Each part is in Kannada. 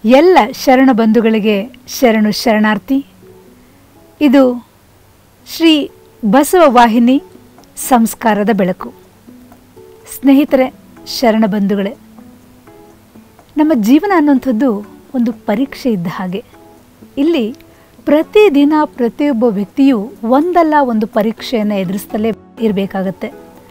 ಎಲ್ಲ ಶರಣ ಬಂಧುಗಳಿಗೆ ಶರಣು ಶರಣಾರ್ಥಿ ಇದು ಶ್ರೀ ಬಸವ ವಾಹಿನಿ ಸಂಸ್ಕಾರದ ಬೆಳಕು ಸ್ನೇಹಿತರೆ ಶರಣ ಬಂಧುಗಳೇ ನಮ್ಮ ಜೀವನ ಅನ್ನುವಂಥದ್ದು ಒಂದು ಪರೀಕ್ಷೆ ಇದ್ದ ಹಾಗೆ ಇಲ್ಲಿ ಪ್ರತಿದಿನ ಪ್ರತಿಯೊಬ್ಬ ವ್ಯಕ್ತಿಯು ಒಂದಲ್ಲ ಒಂದು ಪರೀಕ್ಷೆಯನ್ನು ಎದುರಿಸ್ತಲೇ ಇರಬೇಕಾಗತ್ತೆ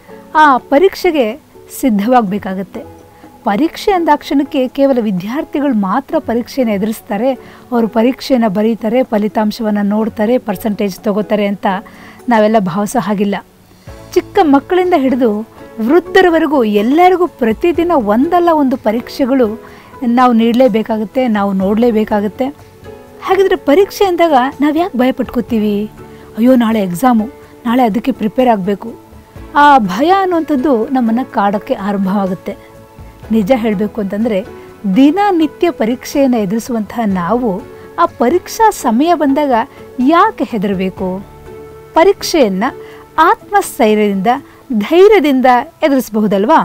ಆ ಪರೀಕ್ಷೆಗೆ ಸಿದ್ಧವಾಗಬೇಕಾಗತ್ತೆ ಪರೀಕ್ಷೆ ಅಂದಾಕ್ಷಣಕ್ಕೆ ಕೇವಲ ವಿದ್ಯಾರ್ಥಿಗಳು ಮಾತ್ರ ಪರೀಕ್ಷೆಯನ್ನು ಎದುರಿಸ್ತಾರೆ ಅವರು ಪರೀಕ್ಷೆಯನ್ನು ಬರೀತಾರೆ ಫಲಿತಾಂಶವನ್ನು ನೋಡ್ತಾರೆ ಪರ್ಸಂಟೇಜ್ ತಗೋತಾರೆ ಅಂತ ನಾವೆಲ್ಲ ಭಾವಿಸೋ ಹಾಗಿಲ್ಲ ಚಿಕ್ಕ ಮಕ್ಕಳಿಂದ ಹಿಡಿದು ವೃದ್ಧರವರೆಗೂ ಎಲ್ಲರಿಗೂ ಪ್ರತಿದಿನ ಒಂದಲ್ಲ ಒಂದು ಪರೀಕ್ಷೆಗಳು ನಾವು ನೀಡಲೇಬೇಕಾಗುತ್ತೆ ನಾವು ನೋಡಲೇಬೇಕಾಗುತ್ತೆ ಹಾಗಿದ್ರೆ ಪರೀಕ್ಷೆ ಅಂದಾಗ ನಾವು ಯಾಕೆ ಭಯ ಪಟ್ಕೋತೀವಿ ಅಯ್ಯೋ ನಾಳೆ ಎಕ್ಸಾಮು ನಾಳೆ ಅದಕ್ಕೆ ಪ್ರಿಪೇರ್ ಆಗಬೇಕು ಆ ಭಯ ಅನ್ನುವಂಥದ್ದು ನಮ್ಮನ್ನು ಕಾಡೋಕ್ಕೆ ಆರಂಭವಾಗುತ್ತೆ ನಿಜ ಹೇಳಬೇಕು ಅಂತಂದರೆ ದಿನನಿತ್ಯ ಪರೀಕ್ಷೆಯನ್ನು ಎದುರಿಸುವಂತಹ ನಾವು ಆ ಪರೀಕ್ಷಾ ಸಮಯ ಬಂದಾಗ ಯಾಕೆ ಹೆದರಬೇಕು ಪರೀಕ್ಷೆಯನ್ನು ಆತ್ಮಸ್ಥೈರ್ಯದಿಂದ ಧೈರ್ಯದಿಂದ ಎದುರಿಸಬಹುದಲ್ವಾ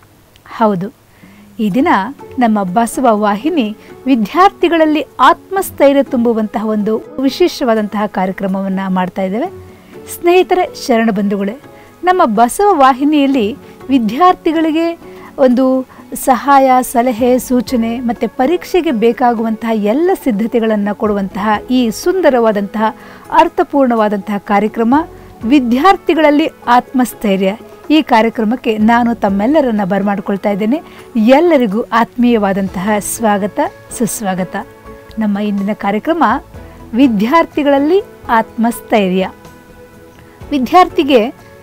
ಹೌದು ಈ ದಿನ ನಮ್ಮ ಬಸವ ವಾಹಿನಿ ವಿದ್ಯಾರ್ಥಿಗಳಲ್ಲಿ ಆತ್ಮಸ್ಥೈರ್ಯ ತುಂಬುವಂತಹ ಒಂದು ವಿಶೇಷವಾದಂತಹ ಕಾರ್ಯಕ್ರಮವನ್ನು ಮಾಡ್ತಾ ಇದ್ದೇವೆ ಸ್ನೇಹಿತರೆ ಶರಣ ಬಂಧುಗಳೇ ನಮ್ಮ ಬಸವ ವಾಹಿನಿಯಲ್ಲಿ ವಿದ್ಯಾರ್ಥಿಗಳಿಗೆ ಒಂದು ಸಹಾಯ ಸಲಹೆ ಸೂಚನೆ ಮತ್ತು ಪರೀಕ್ಷೆಗೆ ಬೇಕಾಗುವಂತಹ ಎಲ್ಲ ಸಿದ್ಧತೆಗಳನ್ನು ಕೊಡುವಂತಹ ಈ ಸುಂದರವಾದಂತಹ ಅರ್ಥಪೂರ್ಣವಾದಂತಹ ಕಾರ್ಯಕ್ರಮ ವಿದ್ಯಾರ್ಥಿಗಳಲ್ಲಿ ಆತ್ಮಸ್ಥೈರ್ಯ ಈ ಕಾರ್ಯಕ್ರಮಕ್ಕೆ ನಾನು ತಮ್ಮೆಲ್ಲರನ್ನ ಬರಮಾಡ್ಕೊಳ್ತಾ ಇದ್ದೇನೆ ಎಲ್ಲರಿಗೂ ಆತ್ಮೀಯವಾದಂತಹ ಸ್ವಾಗತ ಸುಸ್ವಾಗತ ನಮ್ಮ ಇಂದಿನ ಕಾರ್ಯಕ್ರಮ ವಿದ್ಯಾರ್ಥಿಗಳಲ್ಲಿ ಆತ್ಮಸ್ಥೈರ್ಯ ವಿದ್ಯಾರ್ಥಿಗೆ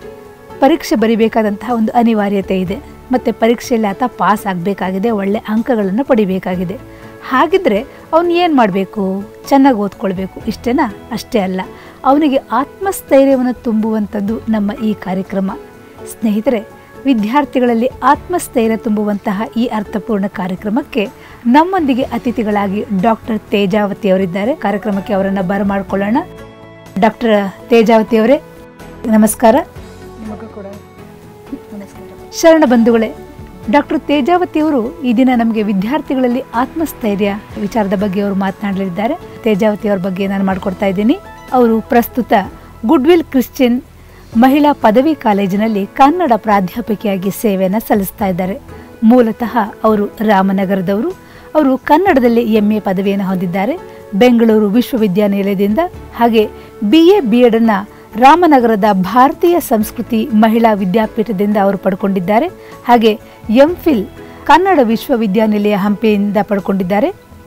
ಪರೀಕ್ಷೆ ಬರಿಬೇಕಾದಂತಹ ಒಂದು ಅನಿವಾರ್ಯತೆ ಇದೆ ಮತ್ತು ಪರೀಕ್ಷೆಯಲ್ಲಿ ಆತ ಪಾಸ್ ಆಗಬೇಕಾಗಿದೆ ಒಳ್ಳೆ ಅಂಕಗಳನ್ನು ಪಡಿಬೇಕಾಗಿದೆ ಹಾಗಿದ್ರೆ ಅವನು ಏನು ಮಾಡಬೇಕು ಚೆನ್ನಾಗಿ ಓದ್ಕೊಳ್ಬೇಕು ಇಷ್ಟೇನಾ ಅಷ್ಟೇ ಅಲ್ಲ ಅವನಿಗೆ ಆತ್ಮಸ್ಥೈರ್ಯವನ್ನು ತುಂಬುವಂಥದ್ದು ನಮ್ಮ ಈ ಕಾರ್ಯಕ್ರಮ ಸ್ನೇಹಿತರೆ ವಿದ್ಯಾರ್ಥಿಗಳಲ್ಲಿ ಆತ್ಮಸ್ಥೈರ್ಯ ತುಂಬುವಂತಹ ಈ ಅರ್ಥಪೂರ್ಣ ಕಾರ್ಯಕ್ರಮಕ್ಕೆ ನಮ್ಮೊಂದಿಗೆ ಅತಿಥಿಗಳಾಗಿ ಡಾಕ್ಟರ್ ತೇಜಾವತಿ ಅವರಿದ್ದಾರೆ ಕಾರ್ಯಕ್ರಮಕ್ಕೆ ಅವರನ್ನು ಬರಮಾಡ್ಕೊಳ್ಳೋಣ ಡಾಕ್ಟರ್ ತೇಜಾವತಿ ಅವರೇ ನಮಸ್ಕಾರ ನಿಮಗೂ ಕೂಡ ನಮಸ್ಕಾರ ಶರಣ ಬಂಧುಗಳೇ ಡಾಕ್ಟರ್ ತೇಜಾವತಿ ಅವರು ಈ ದಿನ ನಮಗೆ ವಿದ್ಯಾರ್ಥಿಗಳಲ್ಲಿ ಆತ್ಮಸ್ಥೈರ್ಯ ವಿಚಾರದ ಬಗ್ಗೆ ಅವರು ಮಾತನಾಡಲಿದ್ದಾರೆ ತೇಜಾವತಿ ಅವ್ರ ಬಗ್ಗೆ ನಾನು ಮಾಡಿಕೊಡ್ತಾ ಇದ್ದೀನಿ ಅವರು ಪ್ರಸ್ತುತ ಗುಡ್ವಿಲ್ ಕ್ರಿಶ್ಚಿಯನ್ ಮಹಿಳಾ ಪದವಿ ಕಾಲೇಜಿನಲ್ಲಿ ಕನ್ನಡ ಪ್ರಾಧ್ಯಾಪಕಿಯಾಗಿ ಸೇವೆಯನ್ನು ಸಲ್ಲಿಸ್ತಾ ಇದ್ದಾರೆ ಮೂಲತಃ ಅವರು ರಾಮನಗರದವರು ಅವರು ಕನ್ನಡದಲ್ಲಿ ಎಂ ಎ ಪದವಿಯನ್ನು ಹೊಂದಿದ್ದಾರೆ ಬೆಂಗಳೂರು ವಿಶ್ವವಿದ್ಯಾನಿಲಯದಿಂದ ಹಾಗೆ ಬಿ ಎ ಬಿ ಎಡನ್ನು ರಾಮನಗರದ ಭಾರತೀಯ ಸಂಸ್ಕೃತಿ ಮಹಿಳಾ ವಿದ್ಯಾಪೀಠದಿಂದ ಅವರು ಪಡ್ಕೊಂಡಿದ್ದಾರೆ ಹಾಗೆ ಎಂಫಿಲ್ ಕನ್ನಡ ವಿಶ್ವವಿದ್ಯಾನಿಲಯ ಹಂಪಿಯಿಂದ ಪಡ್ಕೊಂಡಿದ್ದಾರೆ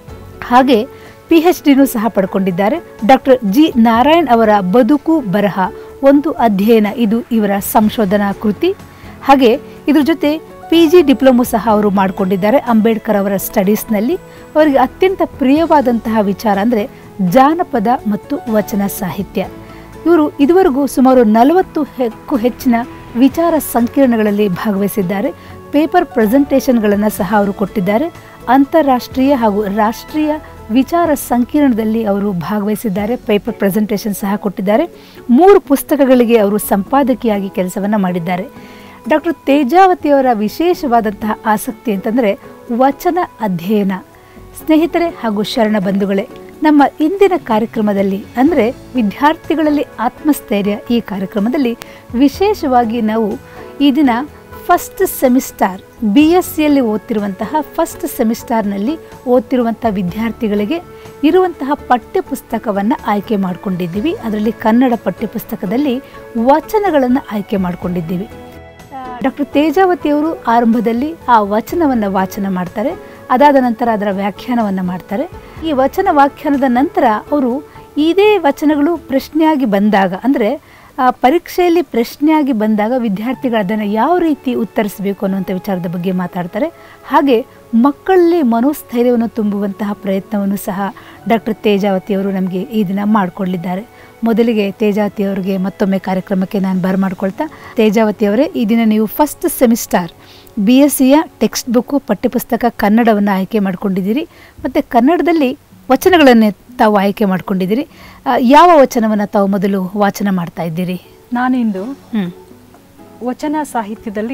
ಹಾಗೆ ಪಿ ಎಚ್ ಡಿನೂ ಸಹ ಪಡ್ಕೊಂಡಿದ್ದಾರೆ ಡಾಕ್ಟರ್ ಜಿ ನಾರಾಯಣ್ ಅವರ ಬದುಕು ಬರಹ ಒಂದು ಅಧ್ಯಯನ ಇದು ಇವರ ಸಂಶೋಧನಾ ಕೃತಿ ಹಾಗೆ ಇದ್ರ ಜೊತೆ ಪಿ ಜಿ ಡಿಪ್ಲೊಮೊ ಸಹ ಅವರು ಮಾಡಿಕೊಂಡಿದ್ದಾರೆ ಅಂಬೇಡ್ಕರ್ ಅವರ ಸ್ಟಡೀಸ್ನಲ್ಲಿ ಅವರಿಗೆ ಅತ್ಯಂತ ಪ್ರಿಯವಾದಂತಹ ವಿಚಾರ ಅಂದರೆ ಜಾನಪದ ಮತ್ತು ವಚನ ಸಾಹಿತ್ಯ ಇವರು ಇದುವರೆಗೂ ಸುಮಾರು ನಲವತ್ತು ಹೆಚ್ಚು ಹೆಚ್ಚಿನ ವಿಚಾರ ಸಂಕಿರಣಗಳಲ್ಲಿ ಭಾಗವಹಿಸಿದ್ದಾರೆ ಪೇಪರ್ ಪ್ರೆಸೆಂಟೇಷನ್ಗಳನ್ನು ಸಹ ಅವರು ಕೊಟ್ಟಿದ್ದಾರೆ ಅಂತಾರಾಷ್ಟ್ರೀಯ ಹಾಗೂ ರಾಷ್ಟ್ರೀಯ ವಿಚಾರ ಸಂಕಿರಣದಲ್ಲಿ ಅವರು ಭಾಗವಹಿಸಿದ್ದಾರೆ ಪೇಪರ್ ಪ್ರೆಸೆಂಟೇಷನ್ ಸಹ ಕೊಟ್ಟಿದ್ದಾರೆ ಮೂರು ಪುಸ್ತಕಗಳಿಗೆ ಅವರು ಸಂಪಾದಕಿಯಾಗಿ ಕೆಲಸವನ್ನು ಮಾಡಿದ್ದಾರೆ ಡಾಕ್ಟರ್ ತೇಜಾವತಿಯವರ ವಿಶೇಷವಾದಂತಹ ಆಸಕ್ತಿ ಅಂತಂದರೆ ವಚನ ಅಧ್ಯಯನ ಸ್ನೇಹಿತರೆ ಹಾಗೂ ಶರಣ ಬಂಧುಗಳೇ ನಮ್ಮ ಇಂದಿನ ಕಾರ್ಯಕ್ರಮದಲ್ಲಿ ಅಂದರೆ ವಿದ್ಯಾರ್ಥಿಗಳಲ್ಲಿ ಆತ್ಮಸ್ಥೈರ್ಯ ಈ ಕಾರ್ಯಕ್ರಮದಲ್ಲಿ ವಿಶೇಷವಾಗಿ ನಾವು ಈ ದಿನ ಫಸ್ಟ್ ಸೆಮಿಸ್ಟಾರ್ ಬಿ ಎಸ್ ಸಿಯಲ್ಲಿ ಓದ್ತಿರುವಂತಹ ಫಸ್ಟ್ ಸೆಮಿಸ್ಟಾರ್ನಲ್ಲಿ ಓದ್ತಿರುವಂಥ ವಿದ್ಯಾರ್ಥಿಗಳಿಗೆ ಇರುವಂತಹ ಪಠ್ಯಪುಸ್ತಕವನ್ನು ಆಯ್ಕೆ ಮಾಡಿಕೊಂಡಿದ್ದೀವಿ ಅದರಲ್ಲಿ ಕನ್ನಡ ಪಠ್ಯಪುಸ್ತಕದಲ್ಲಿ ವಚನಗಳನ್ನು ಆಯ್ಕೆ ಮಾಡಿಕೊಂಡಿದ್ದೀವಿ ಡಾಕ್ಟರ್ ತೇಜಾವತಿಯವರು ಆರಂಭದಲ್ಲಿ ಆ ವಚನವನ್ನು ವಾಚನ ಮಾಡ್ತಾರೆ ಅದಾದ ನಂತರ ಅದರ ವ್ಯಾಖ್ಯಾನವನ್ನು ಮಾಡ್ತಾರೆ ಈ ವಚನ ವ್ಯಾಖ್ಯಾನದ ನಂತರ ಅವರು ಇದೇ ವಚನಗಳು ಪ್ರಶ್ನೆಯಾಗಿ ಬಂದಾಗ ಅಂದರೆ ಆ ಪರೀಕ್ಷೆಯಲ್ಲಿ ಪ್ರಶ್ನೆಯಾಗಿ ಬಂದಾಗ ವಿದ್ಯಾರ್ಥಿಗಳು ಅದನ್ನು ಯಾವ ರೀತಿ ಉತ್ತರಿಸಬೇಕು ಅನ್ನುವಂಥ ವಿಚಾರದ ಬಗ್ಗೆ ಮಾತಾಡ್ತಾರೆ ಹಾಗೆ ಮಕ್ಕಳಲ್ಲಿ ಮನೋಸ್ಥೈರ್ಯವನ್ನು ತುಂಬುವಂತಹ ಪ್ರಯತ್ನವನ್ನು ಸಹ ಡಾಕ್ಟರ್ ತೇಜಾವತಿಯವರು ನಮಗೆ ಈ ದಿನ ಮಾಡಿಕೊಳ್ಳಿದ್ದಾರೆ ಮೊದಲಿಗೆ ತೇಜಾವತಿ ಅವರಿಗೆ ಮತ್ತೊಮ್ಮೆ ಕಾರ್ಯಕ್ರಮಕ್ಕೆ ನಾನು ಬರಮಾಡ್ಕೊಳ್ತಾ ತೇಜಾವತಿ ಅವರೇ ಈ ದಿನ ನೀವು ಫಸ್ಟ್ ಸೆಮಿಸ್ಟಾರ್ ಬಿ ಎಸ್ ಸಿಯ ಟೆಕ್ಸ್ಟ್ ಬುಕ್ಕು ಪಠ್ಯಪುಸ್ತಕ ಕನ್ನಡವನ್ನು ಆಯ್ಕೆ ಮಾಡ್ಕೊಂಡಿದ್ದೀರಿ ಮತ್ತು ಕನ್ನಡದಲ್ಲಿ ವಚನಗಳನ್ನು ತಾವು ಆಯ್ಕೆ ಮಾಡ್ಕೊಂಡಿದ್ದೀರಿ ಆ, ಯಾವ ವಚನವನ್ನು ತಾವು ಮೊದಲು ವಾಚನ ಮಾಡ್ತಾ ಇದ್ದೀರಿ ನಾನಿಂದು ಹ್ಞೂ ವಚನ ಸಾಹಿತ್ಯದಲ್ಲಿ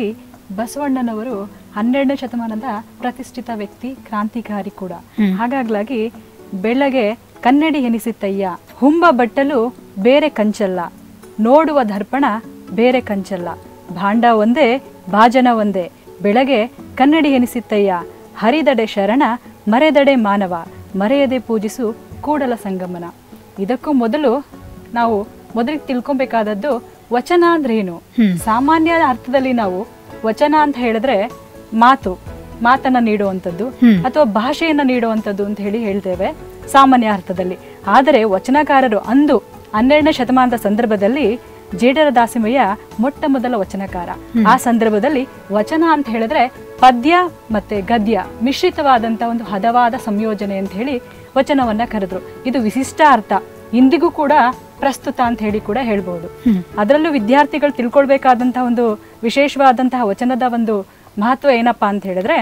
ಬಸವಣ್ಣನವರು ಹನ್ನೆರಡನೇ ಶತಮಾನದ ಪ್ರತಿಷ್ಠಿತ ವ್ಯಕ್ತಿ ಕ್ರಾಂತಿಕಾರಿ ಕೂಡ ಹ್ಮ್. ಹಾಗಾಗ್ಲಾಗಿ ಬೆಳಗ್ಗೆ ಕನ್ನಡಿ ಎನಿಸಿತ್ತಯ್ಯ ಹುಂಬ ಬಟ್ಟಲು ಬೇರೆ ಕಂಚಲ್ಲ ನೋಡುವ ದರ್ಪಣ ಬೇರೆ ಕಂಚಲ್ಲ ಭಾಂಡ ಒಂದೇ ಭಾಜನ ಒಂದೇ ಬೆಳಗ್ಗೆ ಕನ್ನಡಿ ಎನಿಸಿತ್ತಯ್ಯ ಹರಿದಡೆ ಶರಣ ಮರೆದಡೆ ಮಾನವ ಮರೆಯದೆ ಪೂಜಿಸು ಕೂಡಲ ಸಂಗಮನ ಇದಕ್ಕೂ ಮೊದಲು ನಾವು ಮೊದಲಿಗೆ ತಿಳ್ಕೊಬೇಕಾದದ್ದು ವಚನ ಅಂದ್ರೆ ಏನು ಹ್ಮ್. ಸಾಮಾನ್ಯ ಅರ್ಥದಲ್ಲಿ ನಾವು ವಚನ ಅಂತ ಹೇಳಿದ್ರೆ ಮಾತು ಮಾತನ್ನ ನೀಡುವಂಥದ್ದು ಹ್ಮ್. ಅಥವಾ ಭಾಷೆಯನ್ನ ನೀಡುವಂಥದ್ದು ಅಂತ ಹೇಳಿ ಹೇಳ್ತೇವೆ ಸಾಮಾನ್ಯ ಅರ್ಥದಲ್ಲಿ ಆದರೆ ವಚನಕಾರರು ಅಂದು ಹನ್ನೆರಡನೇ ಶತಮಾನದ ಸಂದರ್ಭದಲ್ಲಿ ಜೇಡರ ದಾಸಿಮಯ್ಯ ಮೊಟ್ಟ ಮೊದಲ ವಚನಕಾರ ಆ ಸಂದರ್ಭದಲ್ಲಿ ವಚನ ಅಂತ ಹೇಳಿದ್ರೆ ಪದ್ಯ ಮತ್ತೆ ಗದ್ಯ ಮಿಶ್ರಿತವಾದಂತ ಒಂದು ಹದವಾದ ಸಂಯೋಜನೆ ಅಂತ ಹೇಳಿ ವಚನವನ್ನ ಕರೆದ್ರು ಇದು ವಿಶಿಷ್ಟ ಅರ್ಥ ಇಂದಿಗೂ ಕೂಡ ಪ್ರಸ್ತುತ ಅಂತ ಹೇಳಿ ಕೂಡ ಹೇಳ್ಬೋದು ಹ್ಮ್. ಅದರಲ್ಲೂ ವಿದ್ಯಾರ್ಥಿಗಳು ತಿಳ್ಕೊಳ್ಬೇಕಾದಂತಹ ಒಂದು ವಿಶೇಷವಾದಂತಹ ವಚನದ ಒಂದು ಮಹತ್ವ ಏನಪ್ಪಾ ಅಂತ ಹೇಳಿದ್ರೆ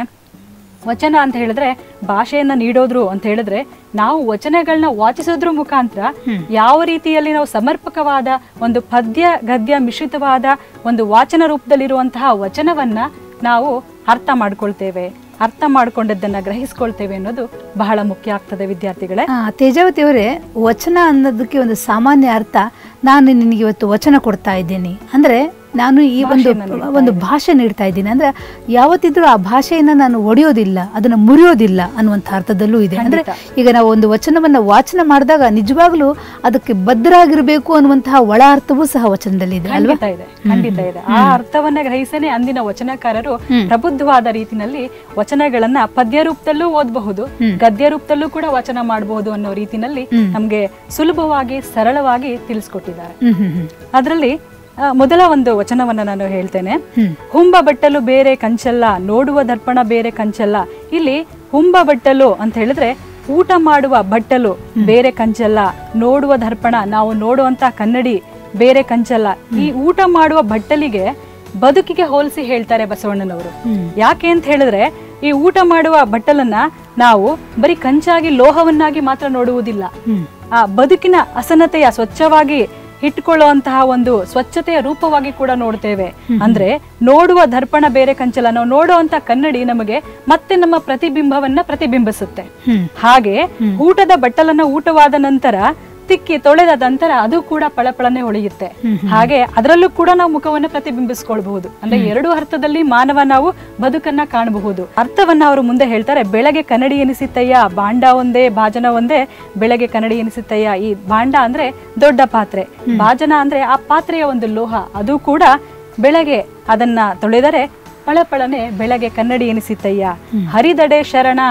ವಚನ ಅಂತ ಹೇಳಿದ್ರೆ ಭಾಷೆಯನ್ನ ನೀಡೋದ್ರು ಅಂತ ಹೇಳಿದ್ರೆ ನಾವು ವಚನಗಳನ್ನ ವಾಚಿಸೋದ್ರ ಮುಖಾಂತರ ಯಾವ ರೀತಿಯಲ್ಲಿ ನಾವು ಸಮರ್ಪಕವಾದ ಒಂದು ಪದ್ಯ ಗದ್ಯ ಮಿಶ್ರಿತವಾದ ಒಂದು ವಾಚನ ರೂಪದಲ್ಲಿರುವಂತಹ ವಚನವನ್ನ ನಾವು ಅರ್ಥ ಮಾಡ್ಕೊಳ್ತೇವೆ ಅರ್ಥ ಮಾಡ್ಕೊಂಡದ್ದನ್ನ ಗ್ರಹಿಸ್ಕೊಳ್ತೇವೆ ಅನ್ನೋದು ಬಹಳ ಮುಖ್ಯ ಆಗ್ತದೆ ವಿದ್ಯಾರ್ಥಿಗಳೇ ಆ, ತೇಜಾವತಿ ಅವರೇ ವಚನ ಅನ್ನೋದಕ್ಕೆ ಒಂದು ಸಾಮಾನ್ಯ ಅರ್ಥ ನಾನು ನಿನಗೆ ಇವತ್ತು ವಚನ ಕೊಡ್ತಾ ಇದ್ದೀನಿ ಅಂದ್ರೆ ನಾನು ಈ ಒಂದು ಭಾಷೆಯನ್ನ ನೀಡ್ತಾ ಒಂದು ಭಾಷೆ ನೀಡ್ತಾ ಇದ್ದೀನಿ ಅಂದ್ರೆ ಯಾವತ್ತಿದ್ರೂ ಆ ಭಾಷೆಯನ್ನ ನಾನು ಒಡೆಯೋದಿಲ್ಲ ಅದನ್ನ ಮುರಿಯೋದಿಲ್ಲ ಅನ್ನುವಂಥ ಅರ್ಥದಲ್ಲೂ ಇದೆ ಅಂದ್ರೆ ಈಗ ನಾವು ಒಂದು ವಚನವನ್ನ ವಾಚನ ಮಾಡಿದಾಗ ನಿಜವಾಗ್ಲೂ ಅದಕ್ಕೆ ಬದ್ಧರಾಗಿರ್ಬೇಕು ಅನ್ನುವಂತಹ ಒಳ ಅರ್ಥವೂ ಸಹ ವಚನದಲ್ಲಿ ಇದೆ ಅಲ್ವಾ ಖಂಡಿತ ಇದೆ ಖಂಡಿತ ಇದೆ ಆ ಅರ್ಥವನ್ನ ಗ್ರಹಿಸನೆ ಅಂದಿನ ವಚನಕಾರರು ಹ್ಮ್. ಪ್ರಬುದ್ಧವಾದ ರೀತಿನಲ್ಲಿ ವಚನಗಳನ್ನ ಪದ್ಯ ರೂಪದಲ್ಲೂ ಓದಬಹುದು ಗದ್ಯ ರೂಪದಲ್ಲೂ ಕೂಡ ವಚನ ಮಾಡಬಹುದು ಅನ್ನೋ ರೀತಿನಲ್ಲಿ ನಮ್ಗೆ ಸುಲಭವಾಗಿ ಸರಳವಾಗಿ ತಿಳಿಸ್ಕೊಟ್ಟಿದ್ದಾರೆ ಹ್ಮ್ ಹ್ಮ್ ಹ್ಮ್ ಅದರಲ್ಲಿ ಆ, ಮೊದಲ ಒಂದು ವಚನವನ್ನ ನಾನು ಹೇಳ್ತೇನೆ ಹ್ಮ್. ಹುಂಬ ಬಟ್ಟಲು ಬೇರೆ ಕಂಚಲ್ಲ ನೋಡುವ ದರ್ಪಣ ಬೇರೆ ಕಂಚಲ್ಲ ಇಲ್ಲಿ ಹುಂಬ ಬಟ್ಟಲು ಅಂತ ಹೇಳಿದ್ರೆ ಊಟ ಮಾಡುವ ಬಟ್ಟಲು ಬೇರೆ ಕಂಚಲ್ಲ ನೋಡುವ ದರ್ಪಣ ನಾವು ನೋಡುವಂತ ಕನ್ನಡಿ ಬೇರೆ ಕಂಚಲ್ಲ ಈ ಊಟ ಮಾಡುವ ಬಟ್ಟಲಿಗೆ ಬದುಕಿಗೆ ಹೋಲಿಸಿ ಹೇಳ್ತಾರೆ ಬಸವಣ್ಣನವರು ಹ್ಮ್. ಯಾಕೆ ಅಂತ ಹೇಳಿದ್ರೆ ಈ ಊಟ ಮಾಡುವ ಬಟ್ಟಲನ್ನ ನಾವು ಬರೀ ಕಂಚಾಗಿ ಲೋಹವನ್ನಾಗಿ ಮಾತ್ರ ನೋಡುವುದಿಲ್ಲ ಹ್ಮ್. ಆ ಬದುಕಿನ ಅಸನತೆಯ ಸ್ವಚ್ಛವಾಗಿ ಇಟ್ಕೊಳ್ಳುವಂತಹ ಒಂದು ಸ್ವಚ್ಛತೆಯ ರೂಪವಾಗಿ ಕೂಡ ನೋಡ್ತೇವೆ ಅಂದ್ರೆ ನೋಡುವ ದರ್ಪಣ ಬೇರೆ ಕಂಚಲ ನಾವು ನೋಡುವಂತ ಕನ್ನಡಿ ನಮಗೆ ಮತ್ತೆ ನಮ್ಮ ಪ್ರತಿಬಿಂಬವನ್ನ ಪ್ರತಿಬಿಂಬಿಸುತ್ತೆ ಹ್ಮ್. ಹಾಗೆ ಊಟದ ಬಟ್ಟಲನ್ನ ಊಟವಾದ ನಂತರ ತಿಕ್ಕಿ ತೊಳೆದ ನಂತರ ಅದು ಕೂಡ ಪಳಪಳನೆ ಹೊಳೆಯುತ್ತೆ ಹಾಗೆ ಅದರಲ್ಲೂ ಕೂಡ ನಾವು ಮುಖವನ್ನ ಪ್ರತಿಬಿಂಬಿಸ್ಕೊಳ್ಬಹುದು ಅಂದ್ರೆ ಎರಡು ಅರ್ಥದಲ್ಲಿ ಮಾನವ ನಾವು ಬದುಕನ್ನ ಕಾಣಬಹುದು ಅರ್ಥವನ್ನ ಅವರು ಮುಂದೆ ಹೇಳ್ತಾರೆ ಬೆಳಗ್ಗೆ ಕನ್ನಡಿ ಎನಿಸಿತ್ತಯ್ಯ ಬಾಂಡ ಒಂದೇ ಭಾಜನ ಒಂದೇ ಬೆಳಗ್ಗೆ ಕನ್ನಡಿ ಎನಿಸಿತ್ತಯ್ಯ ಈ ಬಾಂಡ ಅಂದ್ರೆ ದೊಡ್ಡ ಪಾತ್ರೆ ಭಾಜನ ಅಂದ್ರೆ ಆ ಪಾತ್ರೆಯ ಒಂದು ಲೋಹ ಅದು ಕೂಡ ಬೆಳಗ್ಗೆ ಅದನ್ನ ತೊಳೆದರೆ ಪಳಪಳನೆ ಬೆಳಗ್ಗೆ ಕನ್ನಡಿ ಎನಿಸಿತ್ತಯ್ಯ ಹರಿದಡೆ ಶರಣ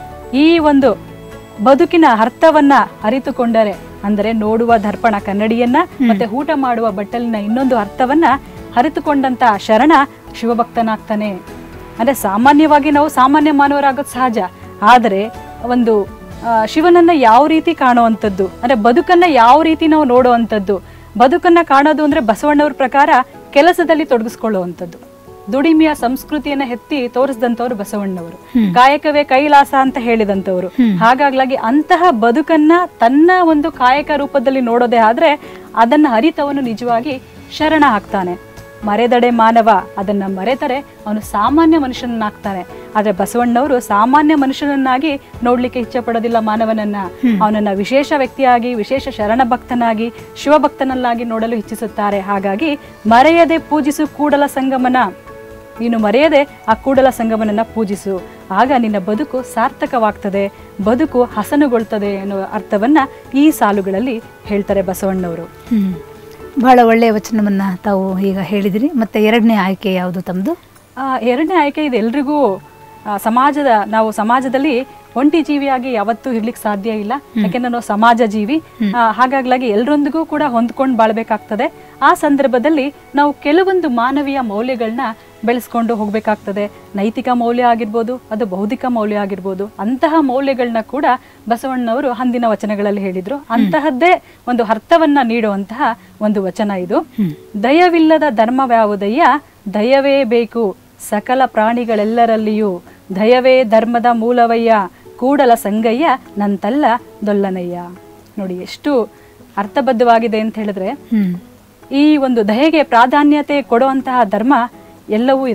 ಈ ಒಂದು ಬದುಕಿನ ಅರ್ಥವನ್ನ ಅರಿತುಕೊಂಡರೆ ಅಂದರೆ ನೋಡುವ ದರ್ಪಣ ಕನ್ನಡಿಯನ್ನ ಮತ್ತೆ ಊಟ ಮಾಡುವ ಬಟ್ಟಲಿನ ಇನ್ನೊಂದು ಅರ್ಥವನ್ನ ಅರಿತುಕೊಂಡಂತ ಶರಣ ಶಿವಭಕ್ತನಾಗ್ತಾನೆ ಅಂದ್ರೆ ಸಾಮಾನ್ಯವಾಗಿ ನಾವು ಸಾಮಾನ್ಯ ಮಾನವರಾಗೋದು ಸಹಜ ಆದರೆ ಒಂದು ಆ, ಶಿವನನ್ನ ಯಾವ ರೀತಿ ಕಾಣುವಂಥದ್ದು ಅಂದ್ರೆ ಬದುಕನ್ನ ಯಾವ ರೀತಿ ನಾವು ನೋಡುವಂಥದ್ದು ಬದುಕನ್ನ ಕಾಣೋದು ಅಂದ್ರೆ ಬಸವಣ್ಣವ್ರ ಪ್ರಕಾರ ಕೆಲಸದಲ್ಲಿ ತೊಡಗಿಸ್ಕೊಳ್ಳುವಂಥದ್ದು ದುಡಿಮೆಯ ಸಂಸ್ಕೃತಿಯನ್ನ ಎತ್ತಿ ತೋರಿಸಿದಂತವ್ರು ಬಸವಣ್ಣವರು ಕಾಯಕವೇ ಕೈಲಾಸ ಅಂತ ಹೇಳಿದಂತವ್ರು ಹಾಗಾಗ್ಲಾಗಿ ಅಂತಹ ಬದುಕನ್ನ ತನ್ನ ಒಂದು ಕಾಯಕ ರೂಪದಲ್ಲಿ ನೋಡೋದೇ ಆದ್ರೆ ಅದನ್ನ ಅರಿತವನು ನಿಜವಾಗಿ ಶರಣ ಆಗ್ತಾನೆ ಮರೆದಡೆ ಮಾನವ ಅದನ್ನ ಮರೆತರೆ ಅವನು ಸಾಮಾನ್ಯ ಮನುಷ್ಯನಾಗ್ತಾನೆ ಆದ್ರೆ ಬಸವಣ್ಣವರು ಸಾಮಾನ್ಯ ಮನುಷ್ಯನನ್ನಾಗಿ ನೋಡ್ಲಿಕ್ಕೆ ಇಚ್ಛೆ ಪಡೋದಿಲ್ಲ ಮಾನವನನ್ನ ಅವನನ್ನ ವಿಶೇಷ ವ್ಯಕ್ತಿಯಾಗಿ ವಿಶೇಷ ಶರಣ ಭಕ್ತನಾಗಿ ಶಿವಭಕ್ತನನ್ನಾಗಿ ನೋಡಲು ಇಚ್ಛಿಸುತ್ತಾರೆ ಹಾಗಾಗಿ ಮರೆಯದೆ ಪೂಜಿಸು ಕೂಡಲ ಸಂಗಮನ ನೀನು ಮರೆಯದೆ ಆ ಕೂಡಲ ಸಂಗಮನನ್ನ ಪೂಜಿಸು ಆಗ ನಿನ್ನ ಬದುಕು ಸಾರ್ಥಕವಾಗ್ತದೆ ಬದುಕು ಹಸನುಗೊಳ್ತದೆ ಅನ್ನುವ ಅರ್ಥವನ್ನ ಈ ಸಾಲುಗಳಲ್ಲಿ ಹೇಳ್ತಾರೆ ಬಸವಣ್ಣವರು ಹ್ಮ್. ಬಹಳ ಒಳ್ಳೆಯ ವಚನವನ್ನ ತಾವು ಈಗ ಹೇಳಿದಿರಿ ಮತ್ತೆ ಎರಡನೇ ಆಯ್ಕೆ ಯಾವುದು ತಮ್ಮದು ಆ, ಎರಡನೇ ಆಯ್ಕೆ ಇದು ಎಲ್ರಿಗೂ ಆ, ಸಮಾಜದ ನಾವು ಸಮಾಜದಲ್ಲಿ ಒಂಟಿ ಜೀವಿಯಾಗಿ ಯಾವತ್ತೂ ಇರ್ಲಿಕ್ಕೆ ಸಾಧ್ಯ ಇಲ್ಲ ಯಾಕೆಂದ್ರೆ ನಾವು ಸಮಾಜ ಜೀವಿ ಆ, ಹಾಗಾಗ್ಲಾಗಿ ಎಲ್ರೊಂದಿಗೂ ಕೂಡ ಹೊಂದ್ಕೊಂಡು ಬಾಳ್ಬೇಕಾಗ್ತದೆ ಆ ಸಂದರ್ಭದಲ್ಲಿ ನಾವು ಕೆಲವೊಂದು ಮಾನವೀಯ ಮೌಲ್ಯಗಳನ್ನ ಬೆಳೆಸ್ಕೊಂಡು ಹೋಗ್ಬೇಕಾಗ್ತದೆ ನೈತಿಕ ಮೌಲ್ಯ ಆಗಿರ್ಬೋದು ಅದು ಬೌದ್ಧಿಕ ಮೌಲ್ಯ ಆಗಿರ್ಬೋದು ಅಂತಹ ಮೌಲ್ಯಗಳನ್ನ ಕೂಡ ಬಸವಣ್ಣನವರು ಅಂದಿನ ವಚನಗಳಲ್ಲಿ ಹೇಳಿದ್ರು ಅಂತಹದ್ದೇ ಒಂದು ಅರ್ಥವನ್ನ ನೀಡುವಂತಹ ಒಂದು ವಚನ ಇದು ದಯವಿಲ್ಲದ ಧರ್ಮವ್ಯಾವುದಯ್ಯ ದಯವೇ ಬೇಕು ಸಕಲ ಪ್ರಾಣಿಗಳೆಲ್ಲರಲ್ಲಿಯೂ ದಯವೇ ಧರ್ಮದ ಮೂಲವಯ್ಯ ಕೂಡಲ ಸಂಗಯ್ಯ ನಂತಲ್ಲ ದೊಲ್ಲನಯ್ಯ ನೋಡಿ ಎಷ್ಟು ಅರ್ಥಬದ್ಧವಾಗಿದೆ ಅಂತ ಹೇಳಿದ್ರೆ ಹ್ಮ್ ಈ ಒಂದು ದಯೆಗೆ ಪ್ರಾಧಾನ್ಯತೆ ಕೊಡುವಂತಹ ಧರ್ಮ ಎಲ್ಲವೂ ಇದೆ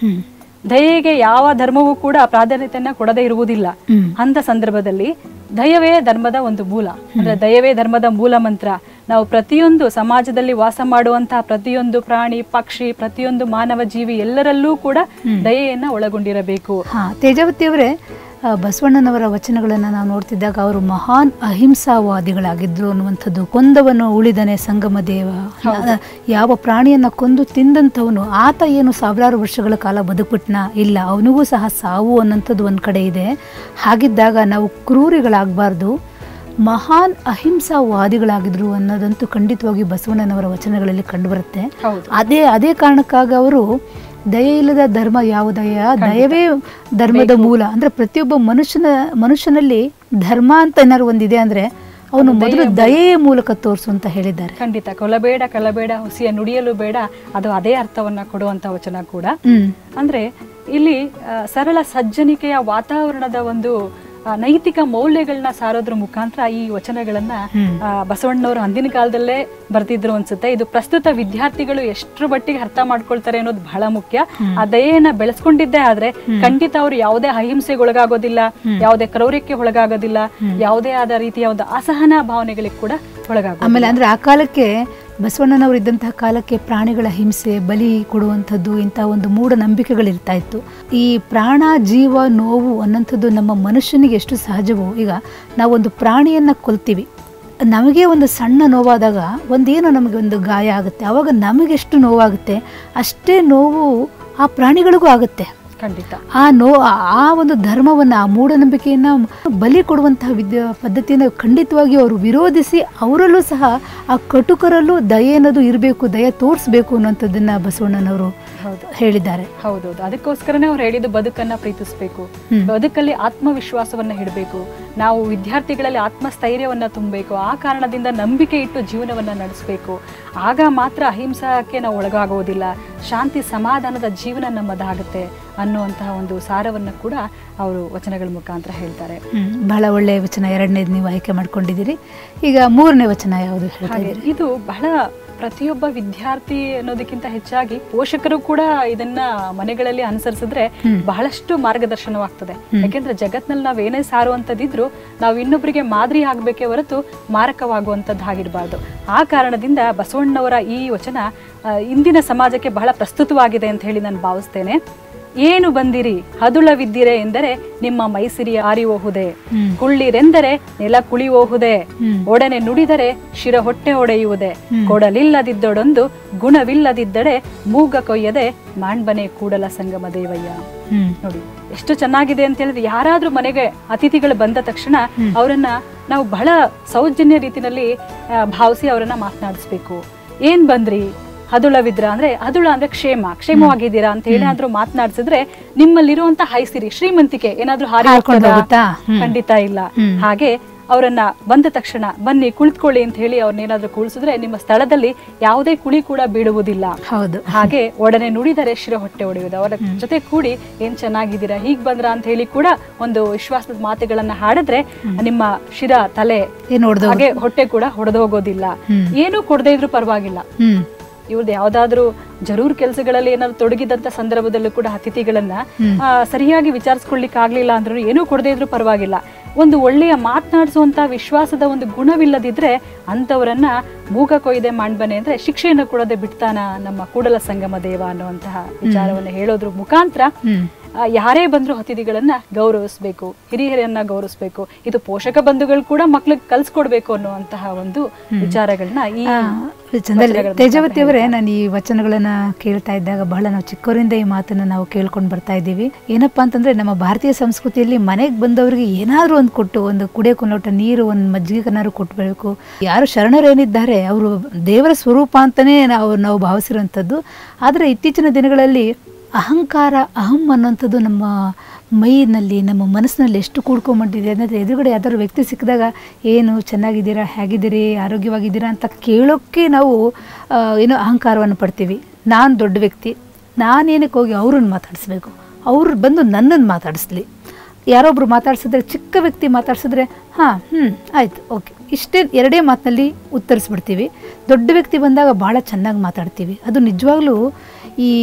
ಹ್ಮ್ ದಯೆಗೆ ಯಾವ ಧರ್ಮವೂ ಕೂಡ ಪ್ರಾಧಾನ್ಯತೆಯನ್ನ ಕೊಡದೇ ಇರುವುದಿಲ್ಲ ಹ್ಮ್. ಅಂತ ಸಂದರ್ಭದಲ್ಲಿ ದಯವೇ ಧರ್ಮದ ಒಂದು ಮೂಲ ಅಂದ್ರೆ ದಯವೇ ಧರ್ಮದ ಮೂಲ ಮಂತ್ರ ನಾವು ಪ್ರತಿಯೊಂದು ಸಮಾಜದಲ್ಲಿ ವಾಸ ಮಾಡುವಂತಹ ಪ್ರತಿಯೊಂದು ಪ್ರಾಣಿ ಪಕ್ಷಿ ಪ್ರತಿಯೊಂದು ಮಾನವ ಜೀವಿ ಎಲ್ಲರಲ್ಲೂ ಕೂಡ ದಯೆಯನ್ನ ಒಳಗೊಂಡಿರಬೇಕು ಹಾ ತೇಜಾವತಿ ಅವರೇ ಆ, ಬಸವಣ್ಣನವರ ವಚನಗಳನ್ನು ನಾವು ನೋಡ್ತಿದ್ದಾಗ ಅವರು ಮಹಾನ್ ಅಹಿಂಸಾವಾದಿಗಳಾಗಿದ್ರು ಅನ್ನುವಂಥದ್ದು ಕೊಂದವನು ಉಳಿದನೆ ಸಂಗಮ ದೇವ ಆ, ಯಾವ ಪ್ರಾಣಿಯನ್ನ ಕೊಂದು ತಿಂದಂಥವನು ಆತ ಏನು ಸಾವಿರಾರು ವರ್ಷಗಳ ಕಾಲ ಬದುಕ್ಬಿಟ್ನ ಇಲ್ಲ ಅವನಿಗೂ ಸಹ ಸಾವು ಅನ್ನೋಂಥದ್ದು ಒಂದು ಕಡೆ ಇದೆ ಹಾಗಿದ್ದಾಗ ನಾವು ಕ್ರೂರಿಗಳಾಗಬಾರ್ದು ಮಹಾನ್ ಅಹಿಂಸಾವಾದಿಗಳಾಗಿದ್ರು ಅನ್ನೋದಂತೂ ಖಂಡಿತವಾಗಿ ಬಸವಣ್ಣನವರ ವಚನಗಳಲ್ಲಿ ಕಂಡುಬರುತ್ತೆ ಹೌದು ಅದೇ ಅದೇ ಕಾರಣಕ್ಕಾಗಿ ಅವರು ದಯೆ ಇಲ್ಲದ ಧರ್ಮ ಯಾವುದಯ್ಯ ದಯವೇ ಧರ್ಮದ ಮೂಲ ಅಂದ್ರೆ ಪ್ರತಿಯೊಬ್ಬ ಮನುಷ್ಯನ ಮನುಷ್ಯನಲ್ಲಿ ಧರ್ಮ ಅಂತ ಏನಾದ್ರು ಒಂದಿದೆ ಅಂದ್ರೆ ಅವನು ಮೊದಲು ದಯೆಯ ಮೂಲಕ ತೋರಿಸು ಅಂತ ಹೇಳಿದ್ದಾರೆ ಖಂಡಿತ ಕೊಲಬೇಡ ಕಲಬೇಡ ಹುಸಿಯ ನುಡಿಯಲು ಬೇಡ ಅದು ಅದೇ ಅರ್ಥವನ್ನ ಕೊಡುವಂತ ವಚನ ಕೂಡ ಹ್ಮ್ ಅಂದ್ರೆ ಇಲ್ಲಿ ಆ, ಸರಳ ಸಜ್ಜನಿಕೆಯ ವಾತಾವರಣದ ಒಂದು ಆ, ನೈತಿಕ ಮೌಲ್ಯಗಳನ್ನ ಸಾರೋದ್ರ ಮುಖಾಂತರ ಈ ವಚನಗಳನ್ನ ಹ್ಮ್. ಆ, ಬಸವಣ್ಣನವರು ಅಂದಿನ ಕಾಲದಲ್ಲೇ ಬರ್ತಿದ್ರು ಅನ್ಸುತ್ತೆ ಇದು ಪ್ರಸ್ತುತ ವಿದ್ಯಾರ್ಥಿಗಳು ಎಷ್ಟರ ಮಟ್ಟಿಗೆ ಅರ್ಥ ಮಾಡ್ಕೊಳ್ತಾರೆ ಅನ್ನೋದು ಬಹಳ ಮುಖ್ಯ ಆ ದಯೆಯನ್ನ ಬೆಳೆಸ್ಕೊಂಡಿದ್ದೇ ಆದ್ರೆ ಖಂಡಿತ ಅವರು ಯಾವುದೇ ಅಹಿಂಸೆಗೆ ಒಳಗಾಗೋದಿಲ್ಲ ಯಾವುದೇ ಕ್ರೌರ್ಯಕ್ಕೆ ಒಳಗಾಗೋದಿಲ್ಲ ಯಾವುದೇ ಆದ ರೀತಿಯ ಒಂದು ಅಸಹನ ಭಾವನೆಗಳಿಗೆ ಕೂಡ ಒಳಗಾಗೋದಿಲ್ಲ ಆಮೇಲೆ ಅಂದ್ರೆ ಆ ಕಾಲಕ್ಕೆ ಬಸವಣ್ಣನವರು ಇದ್ದಂತಹ ಕಾಲಕ್ಕೆ ಪ್ರಾಣಿಗಳ ಹಿಂಸೆ ಬಲಿ ಕೊಡುವಂಥದ್ದು ಇಂಥ ಒಂದು ಮೂಢನಂಬಿಕೆಗಳಿರ್ತಾ ಇತ್ತು ಈ ಪ್ರಾಣ ಜೀವ ನೋವು ಅನ್ನೋಂಥದ್ದು ನಮ್ಮ ಮನುಷ್ಯನಿಗೆ ಎಷ್ಟು ಸಹಜವೋ ಈಗ ನಾವೊಂದು ಪ್ರಾಣಿಯನ್ನ ಕೊಲ್ತೀವಿ ನಮಗೆ ಒಂದು ಸಣ್ಣ ನೋವಾದಾಗ ಒಂದೇನೋ ನಮಗೆ ಒಂದು ಗಾಯ ಆಗುತ್ತೆ ಆವಾಗ ನಮಗೆಷ್ಟು ನೋವಾಗುತ್ತೆ ಅಷ್ಟೇ ನೋವು ಆ ಪ್ರಾಣಿಗಳಿಗೂ ಆಗುತ್ತೆ ಖಂಡಿತ ಆ ನೋ ಆ ಒಂದು ಧರ್ಮವನ್ನು ಆ ಮೂಢನಂಬಿಕೆಯನ್ನು ಬಲಿ ಕೊಡುವಂತಹ ವಿದ್ಯಾ ಪದ್ಧತಿಯನ್ನು ಖಂಡಿತವಾಗಿ ಅವರು ವಿರೋಧಿಸಿ ಅವರಲ್ಲೂ ಸಹ ಆ ಕಟುಕರಲ್ಲೂ ದಯೆ ಅನ್ನೋದು ಇರಬೇಕು ದಯೆ ತೋರಿಸ್ಬೇಕು ಅನ್ನೋಂಥದ್ದನ್ನ ಬಸವಣ್ಣನವರು ಹೌದು ಹೇಳಿದ್ದಾರೆ ಹೌದೌದು ಅದಕ್ಕೋಸ್ಕರನೇ ಅವ್ರು ಹೇಳಿದ್ದು ಬದುಕನ್ನ ಪ್ರೀತಿಸ್ಬೇಕು ಹ್ಮ್. ಬದುಕಲ್ಲಿ ಆತ್ಮವಿಶ್ವಾಸವನ್ನ ಇಡಬೇಕು ನಾವು ವಿದ್ಯಾರ್ಥಿಗಳಲ್ಲಿ ಆತ್ಮಸ್ಥೈರ್ಯವನ್ನ ತುಂಬಬೇಕು ಆ ಕಾರಣದಿಂದ ನಂಬಿಕೆ ಇಟ್ಟು ಜೀವನವನ್ನ ನಡೆಸಬೇಕು ಆಗ ಮಾತ್ರ ಅಹಿಂಸಕ್ಕೆ ನಾವು ಒಳಗಾಗುವುದಿಲ್ಲ ಶಾಂತಿ ಸಮಾಧಾನದ ಜೀವನ ನಮ್ಮದಾಗುತ್ತೆ ಅನ್ನುವಂತಹ ಒಂದು ಸಾರವನ್ನು ಕೂಡ ಅವರು ವಚನಗಳ ಮುಖಾಂತರ ಹೇಳ್ತಾರೆ ಹ್ಮ್. ಬಹಳ ಒಳ್ಳೆಯ ವಚನ ಎರಡನೇದು ನೀವು ಆಯ್ಕೆ ಮಾಡ್ಕೊಂಡಿದ್ದೀರಿ ಈಗ ಮೂರನೇ ವಚನ ಯಾವುದು ಹೇಳ್ತಾ ಹಾಗೆ ಇದ್ದೀರಿ ಇದು ಬಹಳ ಪ್ರತಿಯೊಬ್ಬ ವಿದ್ಯಾರ್ಥಿ ಅನ್ನೋದಕ್ಕಿಂತ ಹೆಚ್ಚಾಗಿ ಪೋಷಕರು ಕೂಡ ಇದನ್ನ ಮನೆಗಳಲ್ಲಿ ಅನುಸರಿಸಿದ್ರೆ ಬಹಳಷ್ಟು ಮಾರ್ಗದರ್ಶನವಾಗ್ತದೆ ಯಾಕೆಂದ್ರೆ ಜಗತ್ನಲ್ಲಿ ನಾವ್ ಏನೇ ಸಾರುವಂತದಿದ್ರು ನಾವು ಇನ್ನೊಬ್ಬರಿಗೆ ಮಾದರಿ ಆಗ್ಬೇಕೇ ಹೊರತು ಮಾರಕವಾಗುವಂತದ್ದು ಆಗಿರಬಾರ್ದು ಆ ಕಾರಣದಿಂದ ಬಸವಣ್ಣವರ ಈ ವಚನ ಆ, ಇಂದಿನ ಸಮಾಜಕ್ಕೆ ಬಹಳ ಪ್ರಸ್ತುತವಾಗಿದೆ ಅಂತ ಹೇಳಿ ನಾನು ಭಾವಿಸ್ತೇನೆ ಏನು ಬಂದಿರಿ ಹದುಳವಿದ್ದಿರೆ ಎಂದರೆ ನಿಮ್ಮ ಮೈಸಿರಿ ಆರಿಹೋಹುದೆ ಹ್ಮ್. ಕುಳ್ಳಿರೆಂದರೆ ನೆಲ ಕುಳಿಯೋಹುದೆ ಹ್ಮ್. ಒಡನೆ ನುಡಿದರೆ ಶಿರ ಹೊಟ್ಟೆ ಹೊಡೆಯುವುದೇ ಕೊಡಲಿಲ್ಲದಿದ್ದೊಡೊಂದು ಗುಣವಿಲ್ಲದಿದ್ದಡೆ ಮೂಗ ಕೊಯ್ಯದೆ ಮಾಣ್ಬನೆ ಕೂಡಲ ಸಂಗಮ ದೇವಯ್ಯ ಹ್ಮ್ ನೋಡಿ ಎಷ್ಟು ಚೆನ್ನಾಗಿದೆ ಅಂತ ಹೇಳಿದ್ರೆ ಯಾರಾದ್ರೂ ಮನೆಗೆ ಅತಿಥಿಗಳು ಬಂದ ತಕ್ಷಣ ಅವರನ್ನ ನಾವು ಬಹಳ ಸೌಜನ್ಯ ರೀತಿನಲ್ಲಿ ಆ, ಭಾವಿಸಿ ಅವರನ್ನ ಮಾತನಾಡಿಸ್ಬೇಕು ಏನ್ ಬಂದ್ರಿ ಹದುಳವಿದ್ರ ಅಂದ್ರೆ ಹದುಳ ಅಂದ್ರೆ ಕ್ಷೇಮ ಕ್ಷೇಮವಾಗಿದ್ದೀರಾ ಅಂತ ಹೇಳಿ ಏನಾದ್ರೂ ಮಾತನಾಡಿಸಿದ್ರೆ ನಿಮ್ಮಲ್ಲಿರುವಂತ ಹೈಸಿರಿ ಶ್ರೀಮಂತಿಕೆ ಏನಾದ್ರೂ ಹಾರಿ ಹಾರ್ಕೊಂಡು ಹೋಗ್ತದಾ? ಹೋಗುತ್ತಾ? ಹ್ಮ್. ಖಂಡಿತ ಇಲ್ಲ ಹ್ಮ್. ಹಾಗೆ ಅವರನ್ನ ಬಂದ ತಕ್ಷಣ ಬನ್ನಿ ಕುಳಿತುಕೊಳ್ಳಿ ಅಂತ ಹೇಳಿ ಅವ್ರನ್ನೇನಾದ್ರೂ ಕೂಳಿಸಿದ್ರೆ ನಿಮ್ಮ ಸ್ಥಳದಲ್ಲಿ ಯಾವುದೇ ಕುಳಿ ಕೂಡ ಬೀಳುವುದಿಲ್ಲ ಹೌದು ಹಾಗೆ ಒಡನೆ ನುಡಿದರೆ ಶಿರ ಹೊಟ್ಟೆ ಹೊಡೆಯುವುದು ಅವರ ಜೊತೆ ಕೂಡಿ ಏನ್ ಚೆನ್ನಾಗಿದ್ದೀರಾ ಹೀಗ್ ಬಂದ್ರ ಅಂತ ಹೇಳಿ ಕೂಡ ಒಂದು ವಿಶ್ವಾಸದ ಮಾತುಗಳನ್ನ ಹಾಡಿದ್ರೆ ನಿಮ್ಮ ಶಿರ ತಲೆ ಏನು ಹೊಡೆದು ಹಾಗೆ ಹೊಟ್ಟೆ ಕೂಡ ಹೊಡೆದು ಹೋಗೋದಿಲ್ಲ ಹ್ಮ್. ಏನೂ ಕೊಡದೇ ಇದ್ರೂ ಪರವಾಗಿಲ್ಲ ಹ್ಮ್ ಇವ್ರದ್ದು ಯಾವ್ದಾದ್ರು ಜರೂರ್ ಕೆಲಸಗಳಲ್ಲಿ ಏನಾದ್ರು ತೊಡಗಿದಂತ ಸಂದರ್ಭದಲ್ಲೂ ಕೂಡ ಅತಿಥಿಗಳನ್ನ ಹ್ಮ್. ಆ, ಸರಿಯಾಗಿ ವಿಚಾರಿಸ್ಕೊಳ್ಲಿಕ್ಕೆ ಆಗ್ಲಿಲ್ಲ ಅಂದ್ರೂ ಏನೂ ಕೊಡದೇ ಇದ್ರೂ ಪರವಾಗಿಲ್ಲ ಒಂದು ಒಳ್ಳೆಯ ಮಾತನಾಡಿಸುವಂತ ವಿಶ್ವಾಸದ ಒಂದು ಗುಣವಿಲ್ಲದಿದ್ರೆ ಅಂತವರನ್ನ ಮೂಗ ಕೊಯ್ದೆ ಮಾಡ್ಬನೆ ಅಂದ್ರೆ ಶಿಕ್ಷೆಯನ್ನು ಕೊಡದೆ ಬಿಡ್ತಾನ ನಮ್ಮ ಕೂಡಲ ಸಂಗಮ ದೇವ ಅನ್ನುವಂತಹ ವಿಚಾರವನ್ನ ಹೇಳೋದ್ರ ಮುಖಾಂತರ ಹ್ಮ್ ಆ, ಯಾರೇ ಬಂದ್ರು ಅತಿಥಿಗಳನ್ನ ಗೌರವಿಸ್ಬೇಕು ಹಿರಿಯರನ್ನ ಗೌರವಿಸ್ಬೇಕು ಇದು ಪೋಷಕ ಬಂಧುಗಳು ಕೂಡ ಮಕ್ಳಿಗೆ ಕಲ್ಸ್ಕೊಡ್ಬೇಕು ಅನ್ನುವಂತಹ ಒಂದು ವಿಚಾರಗಳನ್ನ ಈ ಆ, ಚಂದಲ್ಲಿ ವಚನಗಳ ತೇಜವತಿ ಅವರೇ ನಾನು ಈ ವಚನಗಳನ್ನ ಕೇಳ್ತಾ ಇದ್ದಾಗ ಬಹಳ ನಾವು ಚಿಕ್ಕವರಿಂದ ಈ ಮಾತನ್ನ ನಾವು ಕೇಳ್ಕೊಂಡು ಬರ್ತಾ ಇದ್ದೀವಿ ಏನಪ್ಪಾ ಅಂತಂದ್ರೆ ನಮ್ಮ ಭಾರತೀಯ ಸಂಸ್ಕೃತಿಯಲ್ಲಿ ಮನೆಗೆ ಬಂದವರಿಗೆ ಏನಾದ್ರೂ ಒಂದು ಕೊಟ್ಟು ಒಂದು ಕುಡಿಯೋಕೆ ಒಂದು ಲೋಟ ನೀರು ಒಂದು ಮಜ್ಜಿಗೆ ಕನಾರು ಕೊಟ್ಬೇಕು ಯಾರು ಶರಣರೇನಿದ್ದಾರೆ ಅವರು ದೇವರ ಸ್ವರೂಪ ಅಂತಾನೆ ನಾವು ನಾವು ಭಾವಿಸಿರುವಂಥದ್ದು ಆದರೆ ಇತ್ತೀಚಿನ ದಿನಗಳಲ್ಲಿ ಅಹಂಕಾರ ಅಹಂ ಅನ್ನೋಂಥದ್ದು ನಮ್ಮ ಮೈನಲ್ಲಿ ನಮ್ಮ ಮನಸ್ಸಿನಲ್ಲಿ ಎಷ್ಟು ಕೂಡ್ಕೊಂಡ್ಬಿಟ್ಟಿದೆ ಅಂದರೆ ಎದುರುಗಡೆ ಯಾವ್ದಾದ್ರು ವ್ಯಕ್ತಿ ಸಿಕ್ಕಿದಾಗ ಏನು ಚೆನ್ನಾಗಿದ್ದೀರಾ ಹೇಗಿದ್ದೀರಿ ಆರೋಗ್ಯವಾಗಿದ್ದೀರಾ ಅಂತ ಕೇಳೋಕ್ಕೆ ನಾವು ಆ, ಏನೋ ಅಹಂಕಾರವನ್ನು ಪಡ್ತೀವಿ ನಾನು ದೊಡ್ಡ ವ್ಯಕ್ತಿ ನಾನೇನಕ್ಕೆ ಹೋಗಿ ಅವ್ರನ್ನ ಮಾತಾಡಿಸ್ಬೇಕು ಅವ್ರು ಬಂದು ನನ್ನನ್ನು ಮಾತಾಡಿಸ್ಲಿ ಯಾರೊಬ್ರು ಮಾತಾಡ್ಸಿದ್ರೆ ಚಿಕ್ಕ ವ್ಯಕ್ತಿ ಮಾತಾಡ್ಸಿದ್ರೆ ಹಾಂ ಹ್ಞೂ ಆಯ್ತು ಓಕೆ ಇಷ್ಟೇ ಎರಡೇ ಮಾತಿನಲ್ಲಿ ಉತ್ತರಿಸ್ಬಿಡ್ತೀವಿ ದೊಡ್ಡ ವ್ಯಕ್ತಿ ಬಂದಾಗ ಭಾಳ ಚೆನ್ನಾಗಿ ಮಾತಾಡ್ತೀವಿ ಅದು ನಿಜವಾಗ್ಲೂ ಈ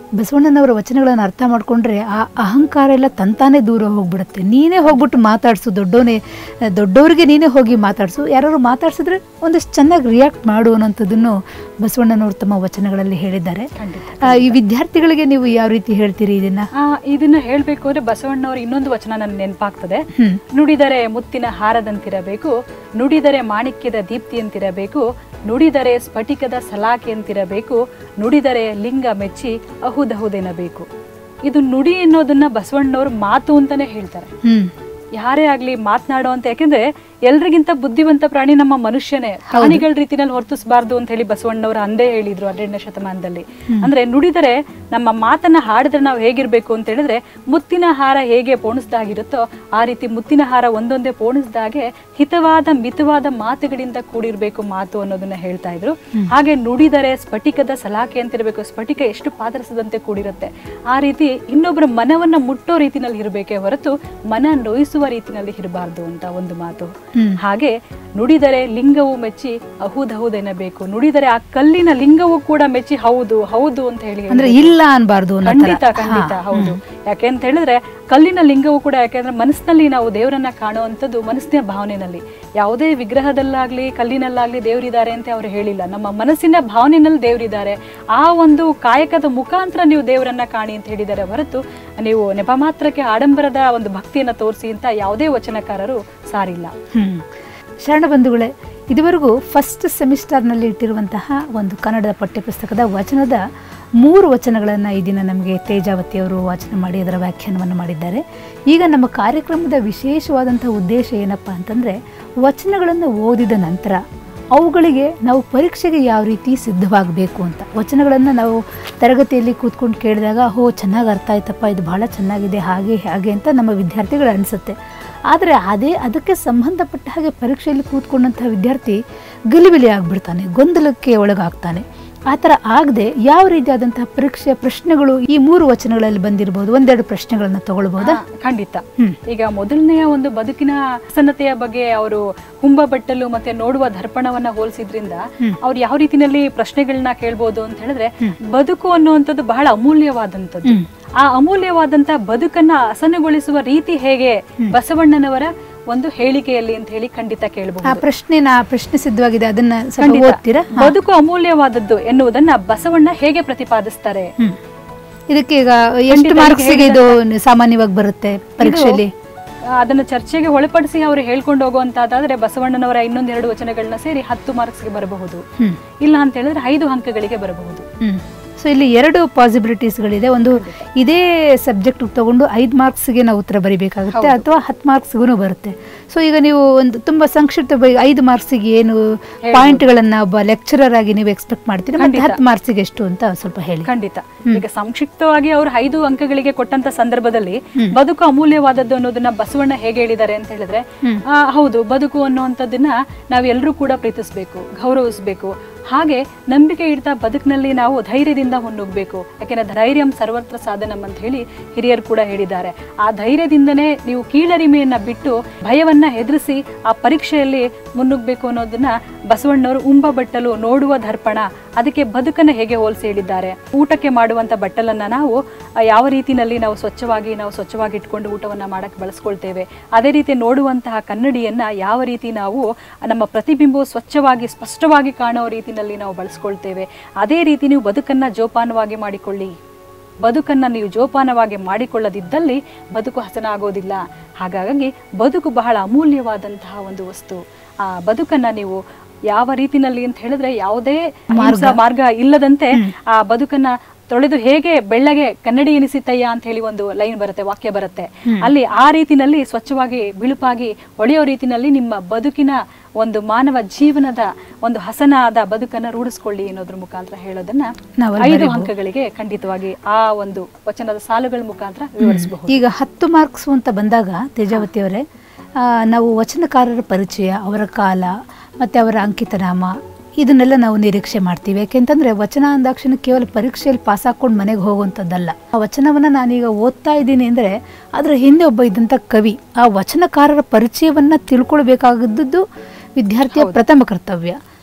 ಬಸವಣ್ಣನವರ ವಚನಗಳನ್ನು ಅರ್ಥ ಮಾಡ್ಕೊಂಡ್ರೆ ಆ ಅಹಂಕಾರ ಎಲ್ಲ ತಂತಾನೇ ದೂರ ಹೋಗ್ಬಿಡುತ್ತೆ ನೀನೇ ಹೋಗ್ಬಿಟ್ಟು ಮಾತಾಡ್ಸು ದೊಡ್ಡವನೇ ದೊಡ್ಡವರಿಗೆ ನೀನೇ ಹೋಗಿ ಮಾತಾಡ್ಸು ಯಾರು ಮಾತಾಡ್ಸಿದ್ರೆ ಒಂದಷ್ಟು ಚೆನ್ನಾಗಿ ರಿಯಾಕ್ಟ್ ಮಾಡು ಅನ್ನೋಂಥದ್ದನ್ನು ಬಸವಣ್ಣನವರು ತಮ್ಮ ವಚನಗಳಲ್ಲಿ ಹೇಳಿದ್ದಾರೆ ಖಂಡಿತ ಆ, ಈ ವಿದ್ಯಾರ್ಥಿಗಳಿಗೆ ನೀವು ಯಾವ ರೀತಿ ಹೇಳ್ತೀರಿ ಇದನ್ನ ಆ, ಇದನ್ನ ಹೇಳ್ಬೇಕು ಅಂದ್ರೆ ಬಸವಣ್ಣವ್ರ ಇನ್ನೊಂದು ವಚನ ನನ್ ನೆನಪಾಗ್ತದೆ ಹ್ಮ್ ನುಡಿದರೆ ಮುತ್ತಿನ ಹಾರದಂತಿರಬೇಕು ನುಡಿದರೆ ಮಾಣಿಕ್ಯದ ದೀಪ್ತಿಯಂತಿರಬೇಕು ನುಡಿದರೆ ಸ್ಫಟಿಕದ ಸಲಾಕೆಯಂತಿರಬೇಕು ನುಡಿದರೆ ಲಿಂಗ ಮೆಚ್ಚಿ ಅಹುದಹುದೆನಬೇಕು ಇದು ನುಡಿ ಅನ್ನೋದನ್ನ ಬಸವಣ್ಣವ್ರು ಮಾತು ಅಂತಾನೆ ಹೇಳ್ತಾರೆ ಹ್ಮ್ ಯಾರೇ ಆಗ್ಲಿ ಮಾತನಾಡೋ ಅಂತ ಯಾಕೆಂದ್ರೆ ಎಲ್ರಿಗಿಂತ ಬುದ್ಧಿವಂತ ಪ್ರಾಣಿ ನಮ್ಮ ಮನುಷ್ಯನೇ ಪ್ರಾಣಿಗಳ ರೀತಿನಲ್ಲಿ ಹೊರತಿಸಬಾರ್ದು ಅಂತ ಹೇಳಿ ಬಸವಣ್ಣವರು ಅಂದೇ ಹೇಳಿದ್ರು ಹನ್ನೆರಡನೇ ಶತಮಾನದಲ್ಲಿ ಅಂದ್ರೆ ನುಡಿದರೆ ನಮ್ಮ ಮಾತನ್ನ ಹಾಡಿದ್ರೆ ನಾವು ಹೇಗಿರ್ಬೇಕು ಅಂತ ಹೇಳಿದ್ರೆ ಮುತ್ತಿನ ಹಾರ ಹೇಗೆ ಪೋಣಿಸ್ದಾಗಿರುತ್ತೋ ಆ ರೀತಿ ಮುತ್ತಿನ ಹಾರ ಒಂದೊಂದೇ ಪೋಣಿಸ್ದಾಗೆ ಹಿತವಾದ ಮಿತವಾದ ಮಾತುಗಳಿಂದ ಕೂಡಿರ್ಬೇಕು ಮಾತು ಅನ್ನೋದನ್ನ ಹೇಳ್ತಾ ಇದ್ರು ಹಾಗೆ ನುಡಿದರೆ ಸ್ಫಟಿಕದ ಸಲಾಕೆ ಅಂತಿರ್ಬೇಕು ಸ್ಫಟಿಕ ಎಷ್ಟು ಪಾದರಸದಂತೆ ಕೂಡಿರುತ್ತೆ ಆ ರೀತಿ ಇನ್ನೊಬ್ಬರ ಮನವನ್ನ ಮುಟ್ಟೋ ರೀತಿನಲ್ಲಿ ಇರಬೇಕೇ ಹೊರತು ಮನ ನೋಯಿಸುವ ರೀತಿನಲ್ಲಿ ಇರಬಾರ್ದು ಅಂತ ಒಂದು ಮಾತು ಹ್ಮ್. ಹಾಗೆ ನುಡಿದರೆ ಲಿಂಗವು ಮೆಚ್ಚಿ ಅಹುದಹುದೆನಬೇಕು ನುಡಿದರೆ ಆ ಕಲ್ಲಿನ ಲಿಂಗವು ಕೂಡ ಮೆಚ್ಚಿ ಹೌದು ಹೌದು ಅಂತ ಹೇಳಿ ಅಂದ್ರೆ ಇಲ್ಲ ಅನ್ಬಾರ್ದು ಅನ್ನೋ ಥರ. ಖಂಡಿತ ಖಂಡಿತ ಹೌದು ಯಾಕೆ ಅಂತ ಹೇಳಿದ್ರೆ ಕಲ್ಲಿನ ಲಿಂಗವು ಕೂಡ ಯಾಕೆಂದ್ರೆ ಮನಸ್ಸಿನಲ್ಲಿ ನಾವು ದೇವರನ್ನ ಕಾಣುವಂಥದ್ದು ಮನಸ್ಸಿನ ಭಾವನೆಯಲ್ಲಿ ಯಾವುದೇ ವಿಗ್ರಹದಲ್ಲಾಗ್ಲಿ ಕಲ್ಲಿನಲ್ಲಾಗ್ಲಿ ದೇವರಿದ್ದಾರೆ ಅಂತ ಅವರು ಹೇಳಿಲ್ಲ ನಮ್ಮ ಮನಸ್ಸಿನ ಭಾವನೆಯಲ್ಲಿ ದೇವರಿದ್ದಾರೆ ಆ ಒಂದು ಕಾಯಕದ ಮುಖಾಂತರ ನೀವು ದೇವರನ್ನ ಕಾಣಿ ಅಂತ ಹೇಳಿದ್ದಾರೆ ಹೊರತು ನೀವು ನೆಪ ಮಾತ್ರಕ್ಕೆ ಆಡಂಬರದ ಒಂದು ಭಕ್ತಿಯನ್ನ ತೋರಿಸಿ ಅಂತ ಯಾವುದೇ ವಚನಕಾರರು ಸಾರಿಲ್ಲ ಹ್ಮ್ ಶರಣ ಬಂಧುಗಳೇ ಇದುವರೆಗೂ ಫಸ್ಟ್ ಸೆಮಿಸ್ಟರ್ನಲ್ಲಿ ಇಟ್ಟಿರುವಂತಹ ಒಂದು ಕನ್ನಡದ ಪಠ್ಯಪುಸ್ತಕದ ವಚನದ ಮೂರು ವಚನಗಳನ್ನು ಈ ದಿನ ನಮಗೆ ತೇಜಾವತಿಯವರು ವಾಚನ ಮಾಡಿ ಅದರ ವ್ಯಾಖ್ಯಾನವನ್ನು ಮಾಡಿದ್ದಾರೆ ಈಗ ನಮ್ಮ ಕಾರ್ಯಕ್ರಮದ ವಿಶೇಷವಾದಂಥ ಉದ್ದೇಶ ಏನಪ್ಪ ಅಂತಂದರೆ ವಚನಗಳನ್ನು ಓದಿದ ನಂತರ ಅವುಗಳಿಗೆ ನಾವು ಪರೀಕ್ಷೆಗೆ ಯಾವ ರೀತಿ ಸಿದ್ಧವಾಗಬೇಕು ಅಂತ ವಚನಗಳನ್ನು ನಾವು ತರಗತಿಯಲ್ಲಿ ಕೂತ್ಕೊಂಡು ಕೇಳಿದಾಗ ಹೋ ಚೆನ್ನಾಗಿ ಅರ್ಥ ಆಯ್ತಪ್ಪ ಇದು ಭಾಳ ಚೆನ್ನಾಗಿದೆ ಹಾಗೆ ಹಾಗೆ ಅಂತ ನಮ್ಮ ವಿದ್ಯಾರ್ಥಿಗಳು ಅನಿಸುತ್ತೆ ಆದರೆ ಅದೇ ಅದಕ್ಕೆ ಸಂಬಂಧಪಟ್ಟ ಹಾಗೆ ಪರೀಕ್ಷೆಯಲ್ಲಿ ಕೂತ್ಕೊಂಡಂಥ ವಿದ್ಯಾರ್ಥಿ ಗಲಿಬಿಲಿ ಆಗಿಬಿಡ್ತಾನೆ ಗೊಂದಲಕ್ಕೆ ಒಳಗಾಗ್ತಾನೆ ಆ ಥರ ಆಗದೆ ಯಾವ ರೀತಿಯಾದಂತಹ ಪರೀಕ್ಷೆಯ ಪ್ರಶ್ನೆಗಳು ಈ ಮೂರು ವಚನಗಳಲ್ಲಿ ಬಂದಿರಬಹುದು ಒಂದೆರಡು ಪ್ರಶ್ನೆಗಳನ್ನ ತಗೊಳ್ಬಹುದಾ ಹಾ, ಖಂಡಿತ ಹ್ಮ್. ಈಗ ಮೊದಲನೆಯ ಒಂದು ಬದುಕಿನ ಪ್ರಸನ್ನತೆಯ ಬಗ್ಗೆ ಅವರು ಹುಂಬ ಬಟ್ಟಲು ಮತ್ತೆ ನೋಡುವ ದರ್ಪಣವನ್ನ ಹೋಲಿಸಿದ್ರಿಂದ ಅವ್ರು ಯಾವ ರೀತಿನಲ್ಲಿ ಪ್ರಶ್ನೆಗಳನ್ನ ಕೇಳ್ಬೋದು ಅಂತ ಹೇಳಿದ್ರೆ ಬದುಕು ಅನ್ನುವಂಥದ್ದು ಬಹಳ ಅಮೂಲ್ಯವಾದಂಥದ್ದು ಹ್ಮ್. ಆ ಅಮೂಲ್ಯವಾದಂತ ಬದುಕನ್ನ ಹಸನುಗೊಳಿಸುವ ರೀತಿ ಹೇಗೆ ಬಸವಣ್ಣನವರ ಒಂದು ಹೇಳಿಕೆಯಲ್ಲಿ ಅಂತ ಹೇಳಿ ಖಂಡಿತ ಆ ಕೇಳಬಹುದು ಪ್ರಶ್ನೆನ ಆ ಪ್ರಶ್ನೆ ಸಿದ್ಧವಾಗಿದೆ ಅದನ್ನ ಸ್ವಲ್ಪ ಖಂಡಿತ ಓದ್ತೀರಾ ಹಾ. ಬದುಕು ಅಮೂಲ್ಯವಾದದ್ದು ಎನ್ನುವುದನ್ನ ಬಸವಣ್ಣ ಹೇಗೆ ಪ್ರತಿಪಾದಿಸ್ತಾರೆ ಹ್ಮ್. ಇದಕ್ಕೆ ಈಗ ಎಷ್ಟು ಖಂಡಿತ ಈಗ ಮಾರ್ಕ್ಸ್ಗೆ ಇದು ಸಾಮಾನ್ಯವಾಗಿ ಬರುತ್ತೆ ಪರೀಕ್ಷೆಯಲ್ಲಿ ಆ, ಅದನ್ನ ಚರ್ಚೆಗೆ ಒಳಪಡಿಸಿ ಅವರು ಹೇಳ್ಕೊಂಡು ಹೋಗುವಂತಾದ್ರೆ ಬಸವಣ್ಣನವರ ಇನ್ನೊಂದೆರಡು ವಚನಗಳನ್ನ ಸೇರಿ ಹತ್ತು ಮಾರ್ಕ್ಸ್ಗೆ ಬರಬಹುದು ಹ್ಮ್ ಇಲ್ಲ ಅಂತ ಹೇಳಿದ್ರೆ ಐದು ಅಂಕಗಳಿಗೆ ಬರಬಹುದು ಹ್ಮ್ ಸೊ ಇಲ್ಲಿ ಎರಡು ಪಾಸಿಬಿಲಿಟೀಸ್ಗಳಿದೆ ಒಂದು ಇದೇ ಸಬ್ಜೆಕ್ಟ್ ತಗೊಂಡು ಐದು ಮಾರ್ಕ್ಸ್ಗೆ ನಾವು ಉತ್ತರ ಬರಿಬೇಕಾಗುತ್ತೆ ಅಥವಾ ಹತ್ತು ಮಾರ್ಕ್ಸ್ಗೂ ಬರುತ್ತೆ ಸೊ ಈಗ ನೀವು ಒಂದು ತುಂಬ ಸಂಕ್ಷಿಪ್ತ ಬ- ಐದು ಮಾರ್ಕ್ಸಿಗೆ ಏನು ಪಾಯಿಂಟ್ಗಳನ್ನ ಒಬ್ಬ ಲೆಕ್ಚರರ್ ಆಗಿ ನೀವು ಎಕ್ಸ್ಪೆಕ್ಟ್ ಮಾಡ್ತೀರಾ ಮತ್ತೆ ಹತ್ತು ಮಾರ್ಕ್ಸಿಗೆ ಎಷ್ಟು ಅಂತ ಸ್ವಲ್ಪ ಹೇಳಿ ಖಂಡಿತ ಈಗ ಸಂಕ್ಷಿಪ್ತವಾಗಿ ಅವರು ಐದು ಅಂಕಗಳಿಗೆ ಕೊಟ್ಟಂತ ಸಂದರ್ಭದಲ್ಲಿ ಬದುಕು ಅಮೂಲ್ಯವಾದದ್ದು ಅನ್ನೋದನ್ನ ಬಸವಣ್ಣ ಹೇಗೆ ಹೇಳಿದ್ದಾರೆ ಅಂತ ಹೇಳಿದ್ರೆ ಆ, ಹೌದು ಬದುಕು ಅನ್ನುವಂಥದ್ದನ್ನ ನಾವೆಲ್ಲರೂ ಕೂಡ ಪ್ರೀತಿಸ್ಬೇಕು ಗೌರವಿಸ್ಬೇಕು ಹಾಗೆ ನಂಬಿಕೆ ಇಡ್ತಾ ಬದುಕಿನಲ್ಲಿ ನಾವು ಧೈರ್ಯದಿಂದ ಮುನ್ನುಗ್ಬೇಕು ಯಾಕೆಂದ್ರೆ ಧೈರ್ಯಂ ಸರ್ವತ್ರ ಸಾಧನಂ ಅಂತ ಹೇಳಿ ಹಿರಿಯರು ಕೂಡ ಹೇಳಿದ್ದಾರೆ ಆ ಧೈರ್ಯದಿಂದನೇ ನೀವು ಕೀಳರಿಮೆಯನ್ನ ಬಿಟ್ಟು ಭಯವನ್ನ ಎದುರಿಸಿ ಆ ಪರೀಕ್ಷೆಯಲ್ಲಿ ಮುನ್ನುಗ್ಬೇಕು ಅನ್ನೋದನ್ನ ಬಸವಣ್ಣವರು ಉಂಬ ಬಟ್ಟಲು ನೋಡುವ ದರ್ಪಣ ಅದಕ್ಕೆ ಬದುಕನ್ನ ಹೇಗೆ ಹೋಲಿಸಿ ಹೇಳಿದ್ದಾರೆ ಊಟಕ್ಕೆ ಮಾಡುವಂತ ಬಟ್ಟಲನ್ನ ನಾವು ಆ, ಯಾವ ರೀತಿನಲ್ಲಿ ನಾವು ಸ್ವಚ್ಛವಾಗಿ ನಾವು ಸ್ವಚ್ಛವಾಗಿ ಇಟ್ಕೊಂಡು ಊಟವನ್ನ ಮಾಡಕ್ಕೆ ಬಳಸ್ಕೊಳ್ತೇವೆ ಅದೇ ರೀತಿ ನೋಡುವಂತಹ ಕನ್ನಡಿಯನ್ನ ಯಾವ ರೀತಿ ನಾವು ನಮ್ಮ ಪ್ರತಿಬಿಂಬವು ಸ್ವಚ್ಛವಾಗಿ ಸ್ಪಷ್ಟವಾಗಿ ಕಾಣೋ ರೀತಿನಲ್ಲಿ ನಾವು ಬಳಸ್ಕೊಳ್ತೇವೆ ಅದೇ ರೀತಿ ನೀವು ಬದುಕನ್ನ ಜೋಪಾನವಾಗಿ ಮಾಡಿಕೊಳ್ಳಿ ಬದುಕನ್ನ ನೀವು ಜೋಪಾನವಾಗಿ ಮಾಡಿಕೊಳ್ಳದಿದ್ದಲ್ಲಿ ಬದುಕು ಹಸನ ಆಗೋದಿಲ್ಲ ಹಾಗಾಗಿ ಬದುಕು ಬಹಳ ಅಮೂಲ್ಯವಾದಂತಹ ಒಂದು ವಸ್ತು ಆ ಬದುಕನ್ನ ನೀವು ಯಾವ ರೀತಿನಲ್ಲಿ ಅಂತ ಹೇಳಿದ್ರೆ ಯಾವುದೇ ಅಹಿಂಸಾ ಮಾರ್ಗ ಇಲ್ಲದಂತೆ ಆ ಬದುಕನ್ನ ತೊಳೆದು ಹೇಗೆ ಬೆಳ್ಳಗೆ ಕನ್ನಡಿ ಎನಿಸಿತಯ್ಯ ಅಂತ ಹೇಳಿ ಒಂದು ಲೈನ್ ಬರುತ್ತೆ ವಾಕ್ಯ ಬರುತ್ತೆ ಅಲ್ಲಿ ಆ ರೀತಿನಲ್ಲಿ ಸ್ವಚ್ಛವಾಗಿ ಬಿಳುಪಾಗಿ ಹೊಳೆಯೋ ರೀತಿನಲ್ಲಿ ನಿಮ್ಮ ಬದುಕಿನ ಒಂದು ಮಾನವ ಜೀವನದ ಒಂದು ಹಸನಾದ ಬದುಕನ್ನ ರೂಢಿಸ್ಕೊಳ್ಳಿ ಅನ್ನೋದ್ರ ಮುಖಾಂತರ ಹೇಳೋದನ್ನ ನಾವು ಅಲ್ಲಿ ಐದು ಬರೀಬಹುದು. ಅಂಕಗಳಿಗೆ ಖಂಡಿತವಾಗಿ ಆ ಒಂದು ವಚನದ ಸಾಲುಗಳ ಮುಖಾಂತರ ವಿವರಿಸಬಹುದು ಈಗ ಹತ್ತು ಮಾರ್ಕ್ಸ್ ಅಂತ ಬಂದಾಗ ತೇಜಾವತಿ ಅವರೇ ಆ, ನಾವು ವಚನಕಾರರ ಪರಿಚಯ ಅವರ ಕಾಲ ಮತ್ತು ಅವರ ಅಂಕಿತನಾಮ ಇದನ್ನೆಲ್ಲ ನಾವು ನಿರೀಕ್ಷೆ ಮಾಡ್ತೀವಿ ಯಾಕೆಂತಂದ್ರೆ ವಚನ ಅಂದಾಕ್ಷಣ ಕೇವಲ ಪರೀಕ್ಷೆಯಲ್ಲಿ ಪಾಸ್ ಹಾಕೊಂಡು ಮನೆಗೆ ಹೋಗುವಂಥದ್ದಲ್ಲ ಆ ವಚನವನ್ನ ನಾನೀಗ ಓದ್ತಾ ಇದ್ದೀನಿ ಅಂದ್ರೆ ಅದರ ಹಿಂದೆ ಒಬ್ಬ ಇದ್ದಂಥ ಕವಿ ಆ ವಚನಕಾರರ ಪರಿಚಯವನ್ನ ತಿಳ್ಕೊಳ್ಬೇಕಾಗದ್ದು ವಿದ್ಯಾರ್ಥಿಯ ಪ್ರಥಮ ಕರ್ತವ್ಯ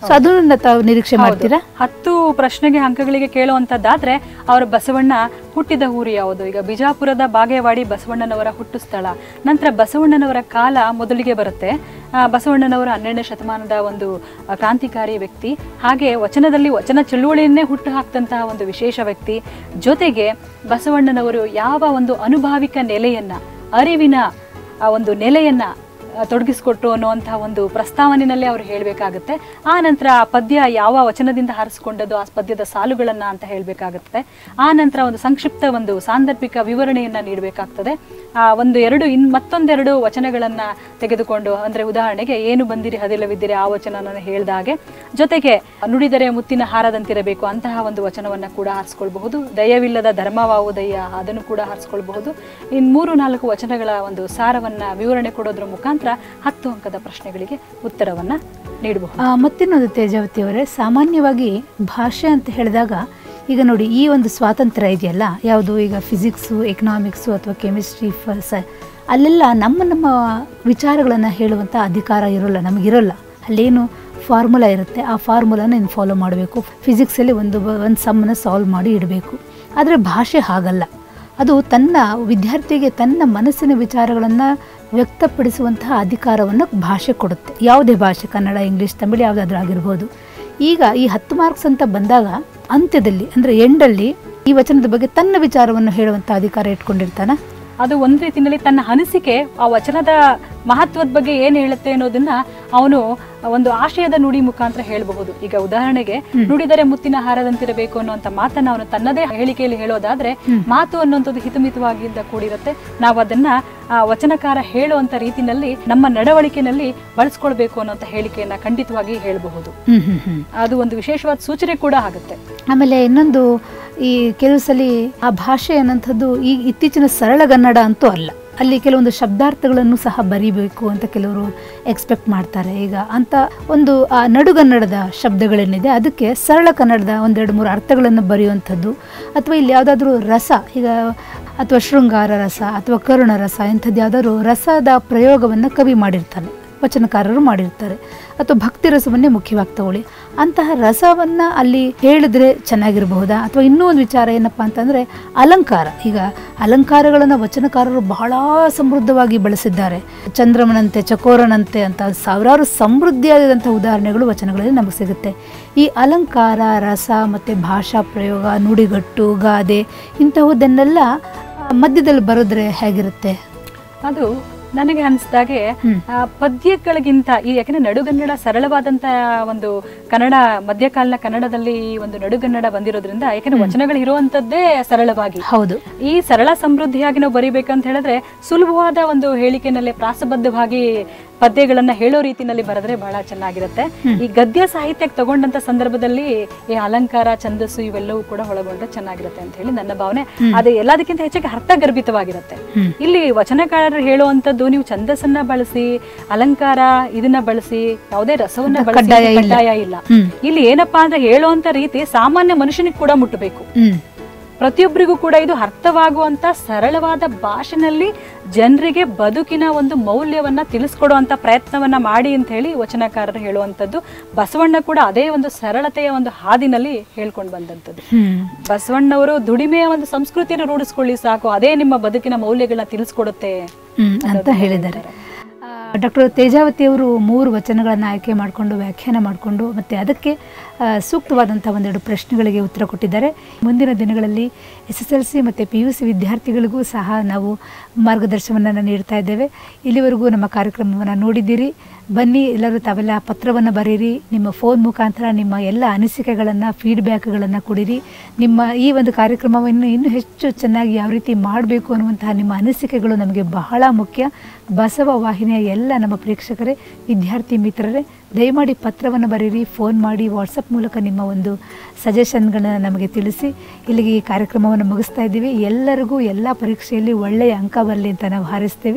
ಸೊ ಅದನ್ನ ತಾವು ನಿರೀಕ್ಷೆ ಮಾಡ್ತೀರಾ ಹತ್ತು ಪ್ರಶ್ನೆಗೆ ಅಂಕಗಳಿಗೆ ಕೇಳುವಂತದ್ದಾದ್ರೆ ಅವರ ಬಸವಣ್ಣ ಹುಟ್ಟಿದ ಊರು ಯಾವುದು ಈಗ ಬಿಜಾಪುರದ ಬಾಗೇವಾಡಿ ಬಸವಣ್ಣನವರ ಹುಟ್ಟು ಸ್ಥಳ ನಂತರ ಬಸವಣ್ಣನವರ ಕಾಲ ಮೊದಲಿಗೆ ಬರುತ್ತೆ ಆ, ಬಸವಣ್ಣನವರು ಹನ್ನೆರಡನೇ ಶತಮಾನದ ಒಂದು ಆ, ಕ್ರಾಂತಿಕಾರಿ ವ್ಯಕ್ತಿ ಹಾಗೆ ವಚನದಲ್ಲಿ ವಚನ ಚಳುವಳಿಯನ್ನೇ ಹುಟ್ಟು ಹಾಕ್ದಂತಹ ಒಂದು ವಿಶೇಷ ವ್ಯಕ್ತಿ ಜೊತೆಗೆ ಬಸವಣ್ಣನವರು ಯಾವ ಒಂದು ಅನುಭಾವಿಕ ನೆಲೆಯನ್ನ ಅರಿವಿನ ಆ ಒಂದು ನೆಲೆಯನ್ನ ಆ, ತೊಡಗಿಸ್ಕೊಟ್ರು ಅನ್ನುವಂತಹ ಒಂದು ಪ್ರಸ್ತಾವನೆಯಲ್ಲಿ ಅವರು ಹೇಳಬೇಕಾಗುತ್ತೆ ಆ ನಂತರ ಆ ಪದ್ಯ ಯಾವ ವಚನದಿಂದ ಹಾರಿಸ್ಕೊಂಡದ್ದು ಆ ಪದ್ಯದ ಸಾಲುಗಳನ್ನ ಅಂತ ಹೇಳಬೇಕಾಗುತ್ತೆ ಆ ನಂತರ ಒಂದು ಸಂಕ್ಷಿಪ್ತ ಒಂದು ಸಾಂದರ್ಭಿಕ ವಿವರಣೆಯನ್ನ ನೀಡಬೇಕಾಗ್ತದೆ ಆ ಒಂದು ಎರಡು ಇನ್ ಮತ್ತೊಂದೆರಡು ವಚನಗಳನ್ನ ತೆಗೆದುಕೊಂಡು ಅಂದ್ರೆ ಉದಾಹರಣೆಗೆ ಏನು ಬಂದಿರಿ ಹದಿಲವಿದ್ದಿರಿ ಆ ವಚನ ಹೇಳ್ದ ಹಾಗೆ ಜೊತೆಗೆ ನುಡಿದರೆ ಮುತ್ತಿನ ಹಾರದಂತಿರಬೇಕು ಅಂತಹ ಒಂದು ವಚನವನ್ನ ಕೂಡ ಹಾರಿಸ್ಕೊಳ್ಬಹುದು ದಯವಿಲ್ಲದ ಧರ್ಮವಾವು ದಯ್ಯ ಅದನ್ನು ಕೂಡ ಹಾರಿಸ್ಕೊಳ್ಬಹುದು ಇನ್ ಮೂರು ನಾಲ್ಕು ವಚನಗಳ ಒಂದು ಸಾರವನ್ನ ವಿವರಣೆ ಕೊಡೋದ್ರ ಮುಖಾಂತರ ಹತ್ತು ಅಂಕದ ಪ್ರಶ್ನೆಗಳಿಗೆ ಉತ್ತರವನ್ನ ನೀಡಬಹುದು ಆ, ಮತ್ತಿನ್ನೊಂದು ತೇಜಾವತಿ ಅವರೇ ಸಾಮಾನ್ಯವಾಗಿ ಭಾಷೆ ಅಂತ ಹೇಳಿದಾಗ ಈಗ ನೋಡಿ ಈ ಒಂದು ಸ್ವಾತಂತ್ರ್ಯ ಇದೆಯಲ್ಲ ಯಾವುದು ಈಗ ಫಿಸಿಕ್ಸು ಎಕನಾಮಿಕ್ಸು ಅಥವಾ ಕೆಮಿಸ್ಟ್ರಿ ಸ ಅಲ್ಲೆಲ್ಲ ನಮ್ಮ ನಮ್ಮ ವಿಚಾರಗಳನ್ನು ಹೇಳುವಂಥ ಅಧಿಕಾರ ಇರೋಲ್ಲ ನಮಗಿರೋಲ್ಲ ಅಲ್ಲೇನು ಫಾರ್ಮುಲಾ ಇರುತ್ತೆ ಆ ಫಾರ್ಮುಲಾನ ನೀನು ಫಾಲೋ ಮಾಡಬೇಕು ಫಿಸಿಕ್ಸಲ್ಲಿ ಒಂದು ಬ- ಒಂದು ಸಮ್ಮನ್ನ ಸಾಲ್ವ್ ಮಾಡಿ ಇಡಬೇಕು ಆದರೆ ಭಾಷೆ ಹಾಗಲ್ಲ ಅದು ತನ್ನ ವಿದ್ಯಾರ್ಥಿಗೆ ತನ್ನ ಮನಸ್ಸಿನ ವಿಚಾರಗಳನ್ನು ವ್ಯಕ್ತಪಡಿಸುವಂತಹ ಅಧಿಕಾರವನ್ನು ಭಾಷೆ ಕೊಡುತ್ತೆ ಯಾವುದೇ ಭಾಷೆ ಕನ್ನಡ ಇಂಗ್ಲೀಷ್ ತಮಿಳು ಯಾವುದಾದ್ರೂ ಆಗಿರ್ಬೋದು ಈಗ ಈ ಹತ್ತು ಮಾರ್ಕ್ಸ್ ಅಂತ ಬಂದಾಗ ಅಂತ್ಯದಲ್ಲಿ ಅಂದರೆ ಎಂಡಲ್ಲಿ ಈ ವಚನದ ಬಗ್ಗೆ ತನ್ನ ವಿಚಾರವನ್ನು ಹೇಳುವಂಥ ಅಧಿಕಾರ ಇಟ್ಕೊಂಡಿರ್ತಾನ ಅದು ಒಂದ್ ರೀತಿಯಲ್ಲಿ ತನ್ನ ಅನಿಸಿಕೆ ಆ ವಚನದ ಮಹತ್ವದ ಬಗ್ಗೆ ಏನ್ ಹೇಳುತ್ತೆ ಅನ್ನೋದನ್ನ ಅವನು ಒಂದು ಆಶಯದ ನುಡಿ ಮುಖಾಂತರ ಹೇಳಬಹುದು ಈಗ ಉದಾಹರಣೆಗೆ ನುಡಿದರೆ ಮುತ್ತಿನ ಹಾರದಂತಿರಬೇಕು ಅನ್ನುವಂತ ಮಾತನ್ನ ಅವನು ತನ್ನದೇ ಹೇಳಿಕೆಯಲ್ಲಿ ಹೇಳೋದಾದ್ರೆ ಮಾತು ಅನ್ನುವಂಥದ್ದು ಹಿತಮಿತವಾಗಿಂದ ಕೂಡಿರುತ್ತೆ ನಾವು ಅದನ್ನ ಆ ವಚನಕಾರ ಹೇಳುವಂತ ರೀತಿನಲ್ಲಿ ನಮ್ಮ ನಡವಳಿಕೆನಲ್ಲಿ ಬಳಸ್ಕೊಳ್ಬೇಕು ಅನ್ನುವಂತ ಹೇಳಿಕೆಯನ್ನ ಖಂಡಿತವಾಗಿ ಹೇಳಬಹುದು ಹ್ಮ್ ಹ್ಮ್ ಹ್ಮ್ ಅದು ಒಂದು ವಿಶೇಷವಾದ ಸೂಚನೆ ಕೂಡ ಆಗುತ್ತೆ ಆಮೇಲೆ ಇನ್ನೊಂದು ಈ ಕೆಲವು ಸಲ ಆ ಭಾಷೆ ಅನ್ನೋಂಥದ್ದು ಈ ಇತ್ತೀಚಿನ ಸರಳಗನ್ನಡ ಅಂತೂ ಅಲ್ಲ ಅಲ್ಲಿ ಕೆಲವೊಂದು ಶಬ್ದಾರ್ಥಗಳನ್ನು ಸಹ ಬರಿಬೇಕು ಅಂತ ಕೆಲವರು ಎಕ್ಸ್ಪೆಕ್ಟ್ ಮಾಡ್ತಾರೆ ಈಗ ಅಂತ ಒಂದು ಆ ನಡುಗನ್ನಡದ ಶಬ್ದಗಳೇನಿದೆ ಅದಕ್ಕೆ ಸರಳ ಕನ್ನಡದ ಒಂದೆರಡು ಮೂರು ಅರ್ಥಗಳನ್ನು ಬರೆಯುವಂಥದ್ದು ಅಥವಾ ಇಲ್ಲಿ ಯಾವುದಾದ್ರೂ ರಸ ಈಗ ಅಥವಾ ಶೃಂಗಾರ ರಸ ಅಥವಾ ಕರುಣ ರಸ ಇಂಥದ್ದು ಯಾವುದಾದ್ರು ರಸದ ಪ್ರಯೋಗವನ್ನು ಕವಿ ಮಾಡಿರ್ತಾನೆ ವಚನಕಾರರು ಮಾಡಿರ್ತಾರೆ ಅಥವಾ ಭಕ್ತಿ ರಸವನ್ನೇ ಮುಖ್ಯವಾಗಿ ತಗೊಳ್ಳಿ ಅಂತಹ ರಸವನ್ನು ಅಲ್ಲಿ ಹೇಳಿದ್ರೆ ಚೆನ್ನಾಗಿರಬಹುದಾ ಅಥವಾ ಇನ್ನೂ ಒಂದು ವಿಚಾರ ಏನಪ್ಪ ಅಂತಂದರೆ ಅಲಂಕಾರ ಈಗ ಅಲಂಕಾರಗಳನ್ನು ವಚನಕಾರರು ಬಹಳ ಸಮೃದ್ಧವಾಗಿ ಬಳಸಿದ್ದಾರೆ ಚಂದ್ರಮನಂತೆ ಚಕೋರನಂತೆ ಅಂತ ಸಾವಿರಾರು ಸಮೃದ್ಧಿಯಾದಂಥ ಉದಾಹರಣೆಗಳು ವಚನಗಳಲ್ಲಿ ನಮಗೆ ಸಿಗುತ್ತೆ ಈ ಅಲಂಕಾರ ರಸ ಮತ್ತು ಭಾಷಾ ಪ್ರಯೋಗ ನುಡಿಗಟ್ಟು ಗಾದೆ ಇಂತಹದನ್ನೆಲ್ಲ ಆ, ಮಧ್ಯದಲ್ಲಿ ಬರೆದ್ರೆ ಹೇಗಿರುತ್ತೆ ಅದು ನನಗೆ ಅನಿಸ್ದಾಗೆ ಹ್ಮ್. ಆ, ಪದ್ಯಗಳಿಗಿಂತ ಈ ಯಾಕಂದ್ರೆ ನಡುಗನ್ನಡ ಸರಳವಾದಂತ ಒಂದು ಕನ್ನಡ ಮಧ್ಯಕಾಲೀನ ಕನ್ನಡದಲ್ಲಿ ಈ ಒಂದು ನಡುಗನ್ನಡ ಬಂದಿರೋದ್ರಿಂದ ಯಾಕಂದ್ರೆ ವಚನಗಳು ಇರುವಂತದ್ದೇ ಸರಳವಾಗಿ ಹೌದು ಈ ಸರಳ ಸಮೃದ್ಧಿಯಾಗಿ ನಾವು ಬರಿಬೇಕಂತ ಹೇಳಿದ್ರೆ ಸುಲಭವಾದ ಒಂದು ಹೇಳಿಕೆನಲ್ಲಿ ಪ್ರಾಸಬದ್ಧವಾಗಿ ಪದ್ಯಗಳನ್ನ ಹೇಳೋ ರೀತಿನಲ್ಲಿ ಬರೆದ್ರೆ ಬಹಳ ಚೆನ್ನಾಗಿರುತ್ತೆ ಈ ಗದ್ಯ ಸಾಹಿತ್ಯಕ್ಕೆ ತಗೊಂಡಂತ ಸಂದರ್ಭದಲ್ಲಿ ಈ ಅಲಂಕಾರ ಛಂದಸ್ಸು ಇವೆಲ್ಲವೂ ಕೂಡ ಒಳಗೊಂಡ್ರೆ ಚೆನ್ನಾಗಿರುತ್ತೆ ಅಂತ ಹೇಳಿ ನನ್ನ ಭಾವನೆ ಅದು ಎಲ್ಲದಕ್ಕಿಂತ ಹೆಚ್ಚಾಗಿ ಅರ್ಥಗರ್ಭಿತವಾಗಿರುತ್ತೆ ಹ್ಮ್. ಇಲ್ಲಿ ವಚನಕಾರರು ಹೇಳುವಂತದ್ದು ನೀವು ಛಂದಸ್ಸನ್ನ ಬಳಸಿ ಅಲಂಕಾರ ಇದನ್ನ ಬಳಸಿ ಯಾವುದೇ ರಸವನ್ನ ಬಳಸಿ ಕಡ್ಡಾಯ ಇಲ್ಲ. ಕಡ್ಡಾಯ ಇಲ್ಲ ಹ್ಮ್. ಇಲ್ಲಿ ಏನಪ್ಪಾ ಅಂದ್ರೆ ಹೇಳುವಂತ ರೀತಿ ಸಾಮಾನ್ಯ ಮನುಷ್ಯನಿಗೆ ಕೂಡ ಮುಟ್ಟಬೇಕು ಹ್ಮ್ ಪ್ರತಿಯೊಬ್ಬರಿಗೂ ಕೂಡ ಇದು ಅರ್ಥವಾಗುವಂತ ಸರಳವಾದ ಭಾಷೆನಲ್ಲಿ ಜನರಿಗೆ ಬದುಕಿನ ಒಂದು ಮೌಲ್ಯವನ್ನ ತಿಳಿಸ್ಕೊಡುವಂತ ಪ್ರಯತ್ನವನ್ನ ಮಾಡಿ ಅಂತ ಹೇಳಿ ವಚನಕಾರರು ಹೇಳುವಂತದ್ದು ಬಸವಣ್ಣ ಕೂಡ ಅದೇ ಒಂದು ಸರಳತೆಯ ಒಂದು ಹಾದಿನಲ್ಲಿ ಹೇಳ್ಕೊಂಡು ಬಂದಂಥದ್ದು ಹ್ಮ್ ಬಸವಣ್ಣವರು ದುಡಿಮೆಯ ಒಂದು ಸಂಸ್ಕೃತಿಯನ್ನು ರೂಢಿಸ್ಕೊಳ್ಳಿ ಸಾಕು ಅದೇ ನಿಮ್ಮ ಬದುಕಿನ ಮೌಲ್ಯಗಳನ್ನ ತಿಳಿಸ್ಕೊಡುತ್ತೆ ಹ್ಮ್, ಅಂತ ಹೇಳಿದ್ದಾರೆ ಡಾಕ್ಟರ್ ತೇಜಾವತಿ ಅವರು ಮೂರು ವಚನಗಳನ್ನು ಆಯ್ಕೆ ಮಾಡಿಕೊಂಡು ವ್ಯಾಖ್ಯಾನ ಮಾಡಿಕೊಂಡು ಮತ್ತು ಅದಕ್ಕೆ ಆ, ಸೂಕ್ತವಾದಂಥ ಒಂದೆರಡು ಪ್ರಶ್ನೆಗಳಿಗೆ ಉತ್ತರ ಕೊಟ್ಟಿದ್ದಾರೆ ಮುಂದಿನ ದಿನಗಳಲ್ಲಿ ಎಸ್ ಎಸ್ ಎಲ್ ಸಿ ಮತ್ತು ಪಿ ಯು ಸಿ ವಿದ್ಯಾರ್ಥಿಗಳಿಗೂ ಸಹ ನಾವು ಮಾರ್ಗದರ್ಶನವನ್ನು ನೀಡ್ತಾ ಇದ್ದೇವೆ ಇಲ್ಲಿವರೆಗೂ ನಮ್ಮ ಕಾರ್ಯಕ್ರಮವನ್ನು ನೋಡಿದ್ದೀರಿ ಬನ್ನಿ ಎಲ್ಲರೂ ತಾವೆಲ್ಲ ಪತ್ರವನ್ನು ಬರೀರಿ ನಿಮ್ಮ ಫೋನ್ ಮುಖಾಂತರ ನಿಮ್ಮ ಎಲ್ಲ ಅನಿಸಿಕೆಗಳನ್ನು ಫೀಡ್ಬ್ಯಾಕ್ಗಳನ್ನು ಕೊಡಿರಿ ನಿಮ್ಮ ಈ ಒಂದು ಕಾರ್ಯಕ್ರಮವನ್ನು ಇನ್ನೂ ಹೆಚ್ಚು ಚೆನ್ನಾಗಿ ಯಾವ ರೀತಿ ಮಾಡಬೇಕು ಅನ್ನುವಂತಹ ನಿಮ್ಮ ಅನಿಸಿಕೆಗಳು ನಮಗೆ ಬಹಳ ಮುಖ್ಯ ಬಸವ ವಾಹಿನಿಯ ಎಲ್ಲ ನಮ್ಮ ಪ್ರೇಕ್ಷಕರೇ ವಿದ್ಯಾರ್ಥಿ ಮಿತ್ರರೇ ದಯಮಾಡಿ ಪತ್ರವನ್ನು ಬರೀರಿ ಫೋನ್ ಮಾಡಿ ವಾಟ್ಸಪ್ ಮೂಲಕ ನಿಮ್ಮ ಒಂದು ಸಜೆಷನ್ಗಳನ್ನು ನಮಗೆ ತಿಳಿಸಿ ಇಲ್ಲಿಗೆ ಈ ಕಾರ್ಯಕ್ರಮವನ್ನು ಮುಗಿಸ್ತಾ ಇದ್ದೀವಿ ಎಲ್ಲರಿಗೂ ಎಲ್ಲ ಪರೀಕ್ಷೆಯಲ್ಲಿ ಒಳ್ಳೆಯ ಅಂಕ ಬರಲಿ ಅಂತ ನಾವು ಹಾರೈಸ್ತೇವೆ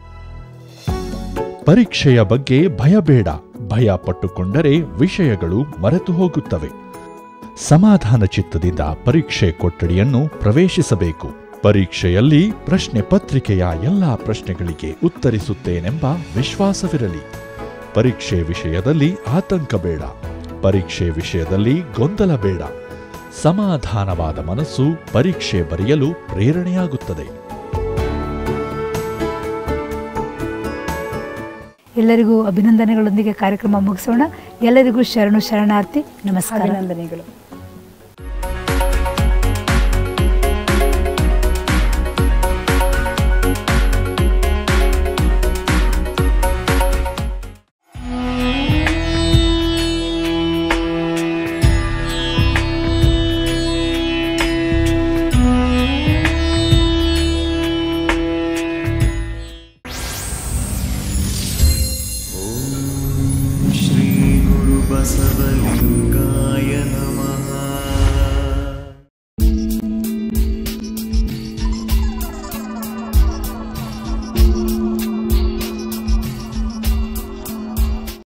ಪರೀಕ್ಷೆಯ ಬಗ್ಗೆ ಭಯ ಬೇಡ ಭಯ ಪಟ್ಟುಕೊಂಡರೆ ವಿಷಯಗಳು ಮರೆತು ಹೋಗುತ್ತವೆ ಸಮಾಧಾನ ಚಿತ್ತದಿಂದ ಪರೀಕ್ಷೆ ಕೊಠಡಿಯನ್ನು ಪ್ರವೇಶಿಸಬೇಕು ಪರೀಕ್ಷೆಯಲ್ಲಿ ಪ್ರಶ್ನೆ ಪತ್ರಿಕೆಯ ಎಲ್ಲಾ ಪ್ರಶ್ನೆಗಳಿಗೆ ಉತ್ತರಿಸುತ್ತೇನೆಂಬ ವಿಶ್ವಾಸವಿರಲಿ ಪರೀಕ್ಷೆ ವಿಷಯದಲ್ಲಿ ಆತಂಕ ಬೇಡ ಪರೀಕ್ಷೆ ವಿಷಯದಲ್ಲಿ ಗೊಂದಲ ಬೇಡ ಸಮಾಧಾನವಾದ ಮನಸ್ಸು ಪರೀಕ್ಷೆ ಬರೆಯಲು ಪ್ರೇರಣೆಯಾಗುತ್ತದೆ ಎಲ್ಲರಿಗೂ ಅಭಿನಂದನೆಗಳೊಂದಿಗೆ ಕಾರ್ಯಕ್ರಮ ಮುಗಿಸೋಣ ಎಲ್ಲರಿಗೂ ಶರಣು ಶರಣಾರ್ಥಿ ನಮಸ್ಕಾರ ಅಭಿನಂದನೆಗಳು श्रीगुरुबसवलिङ्गाय नमः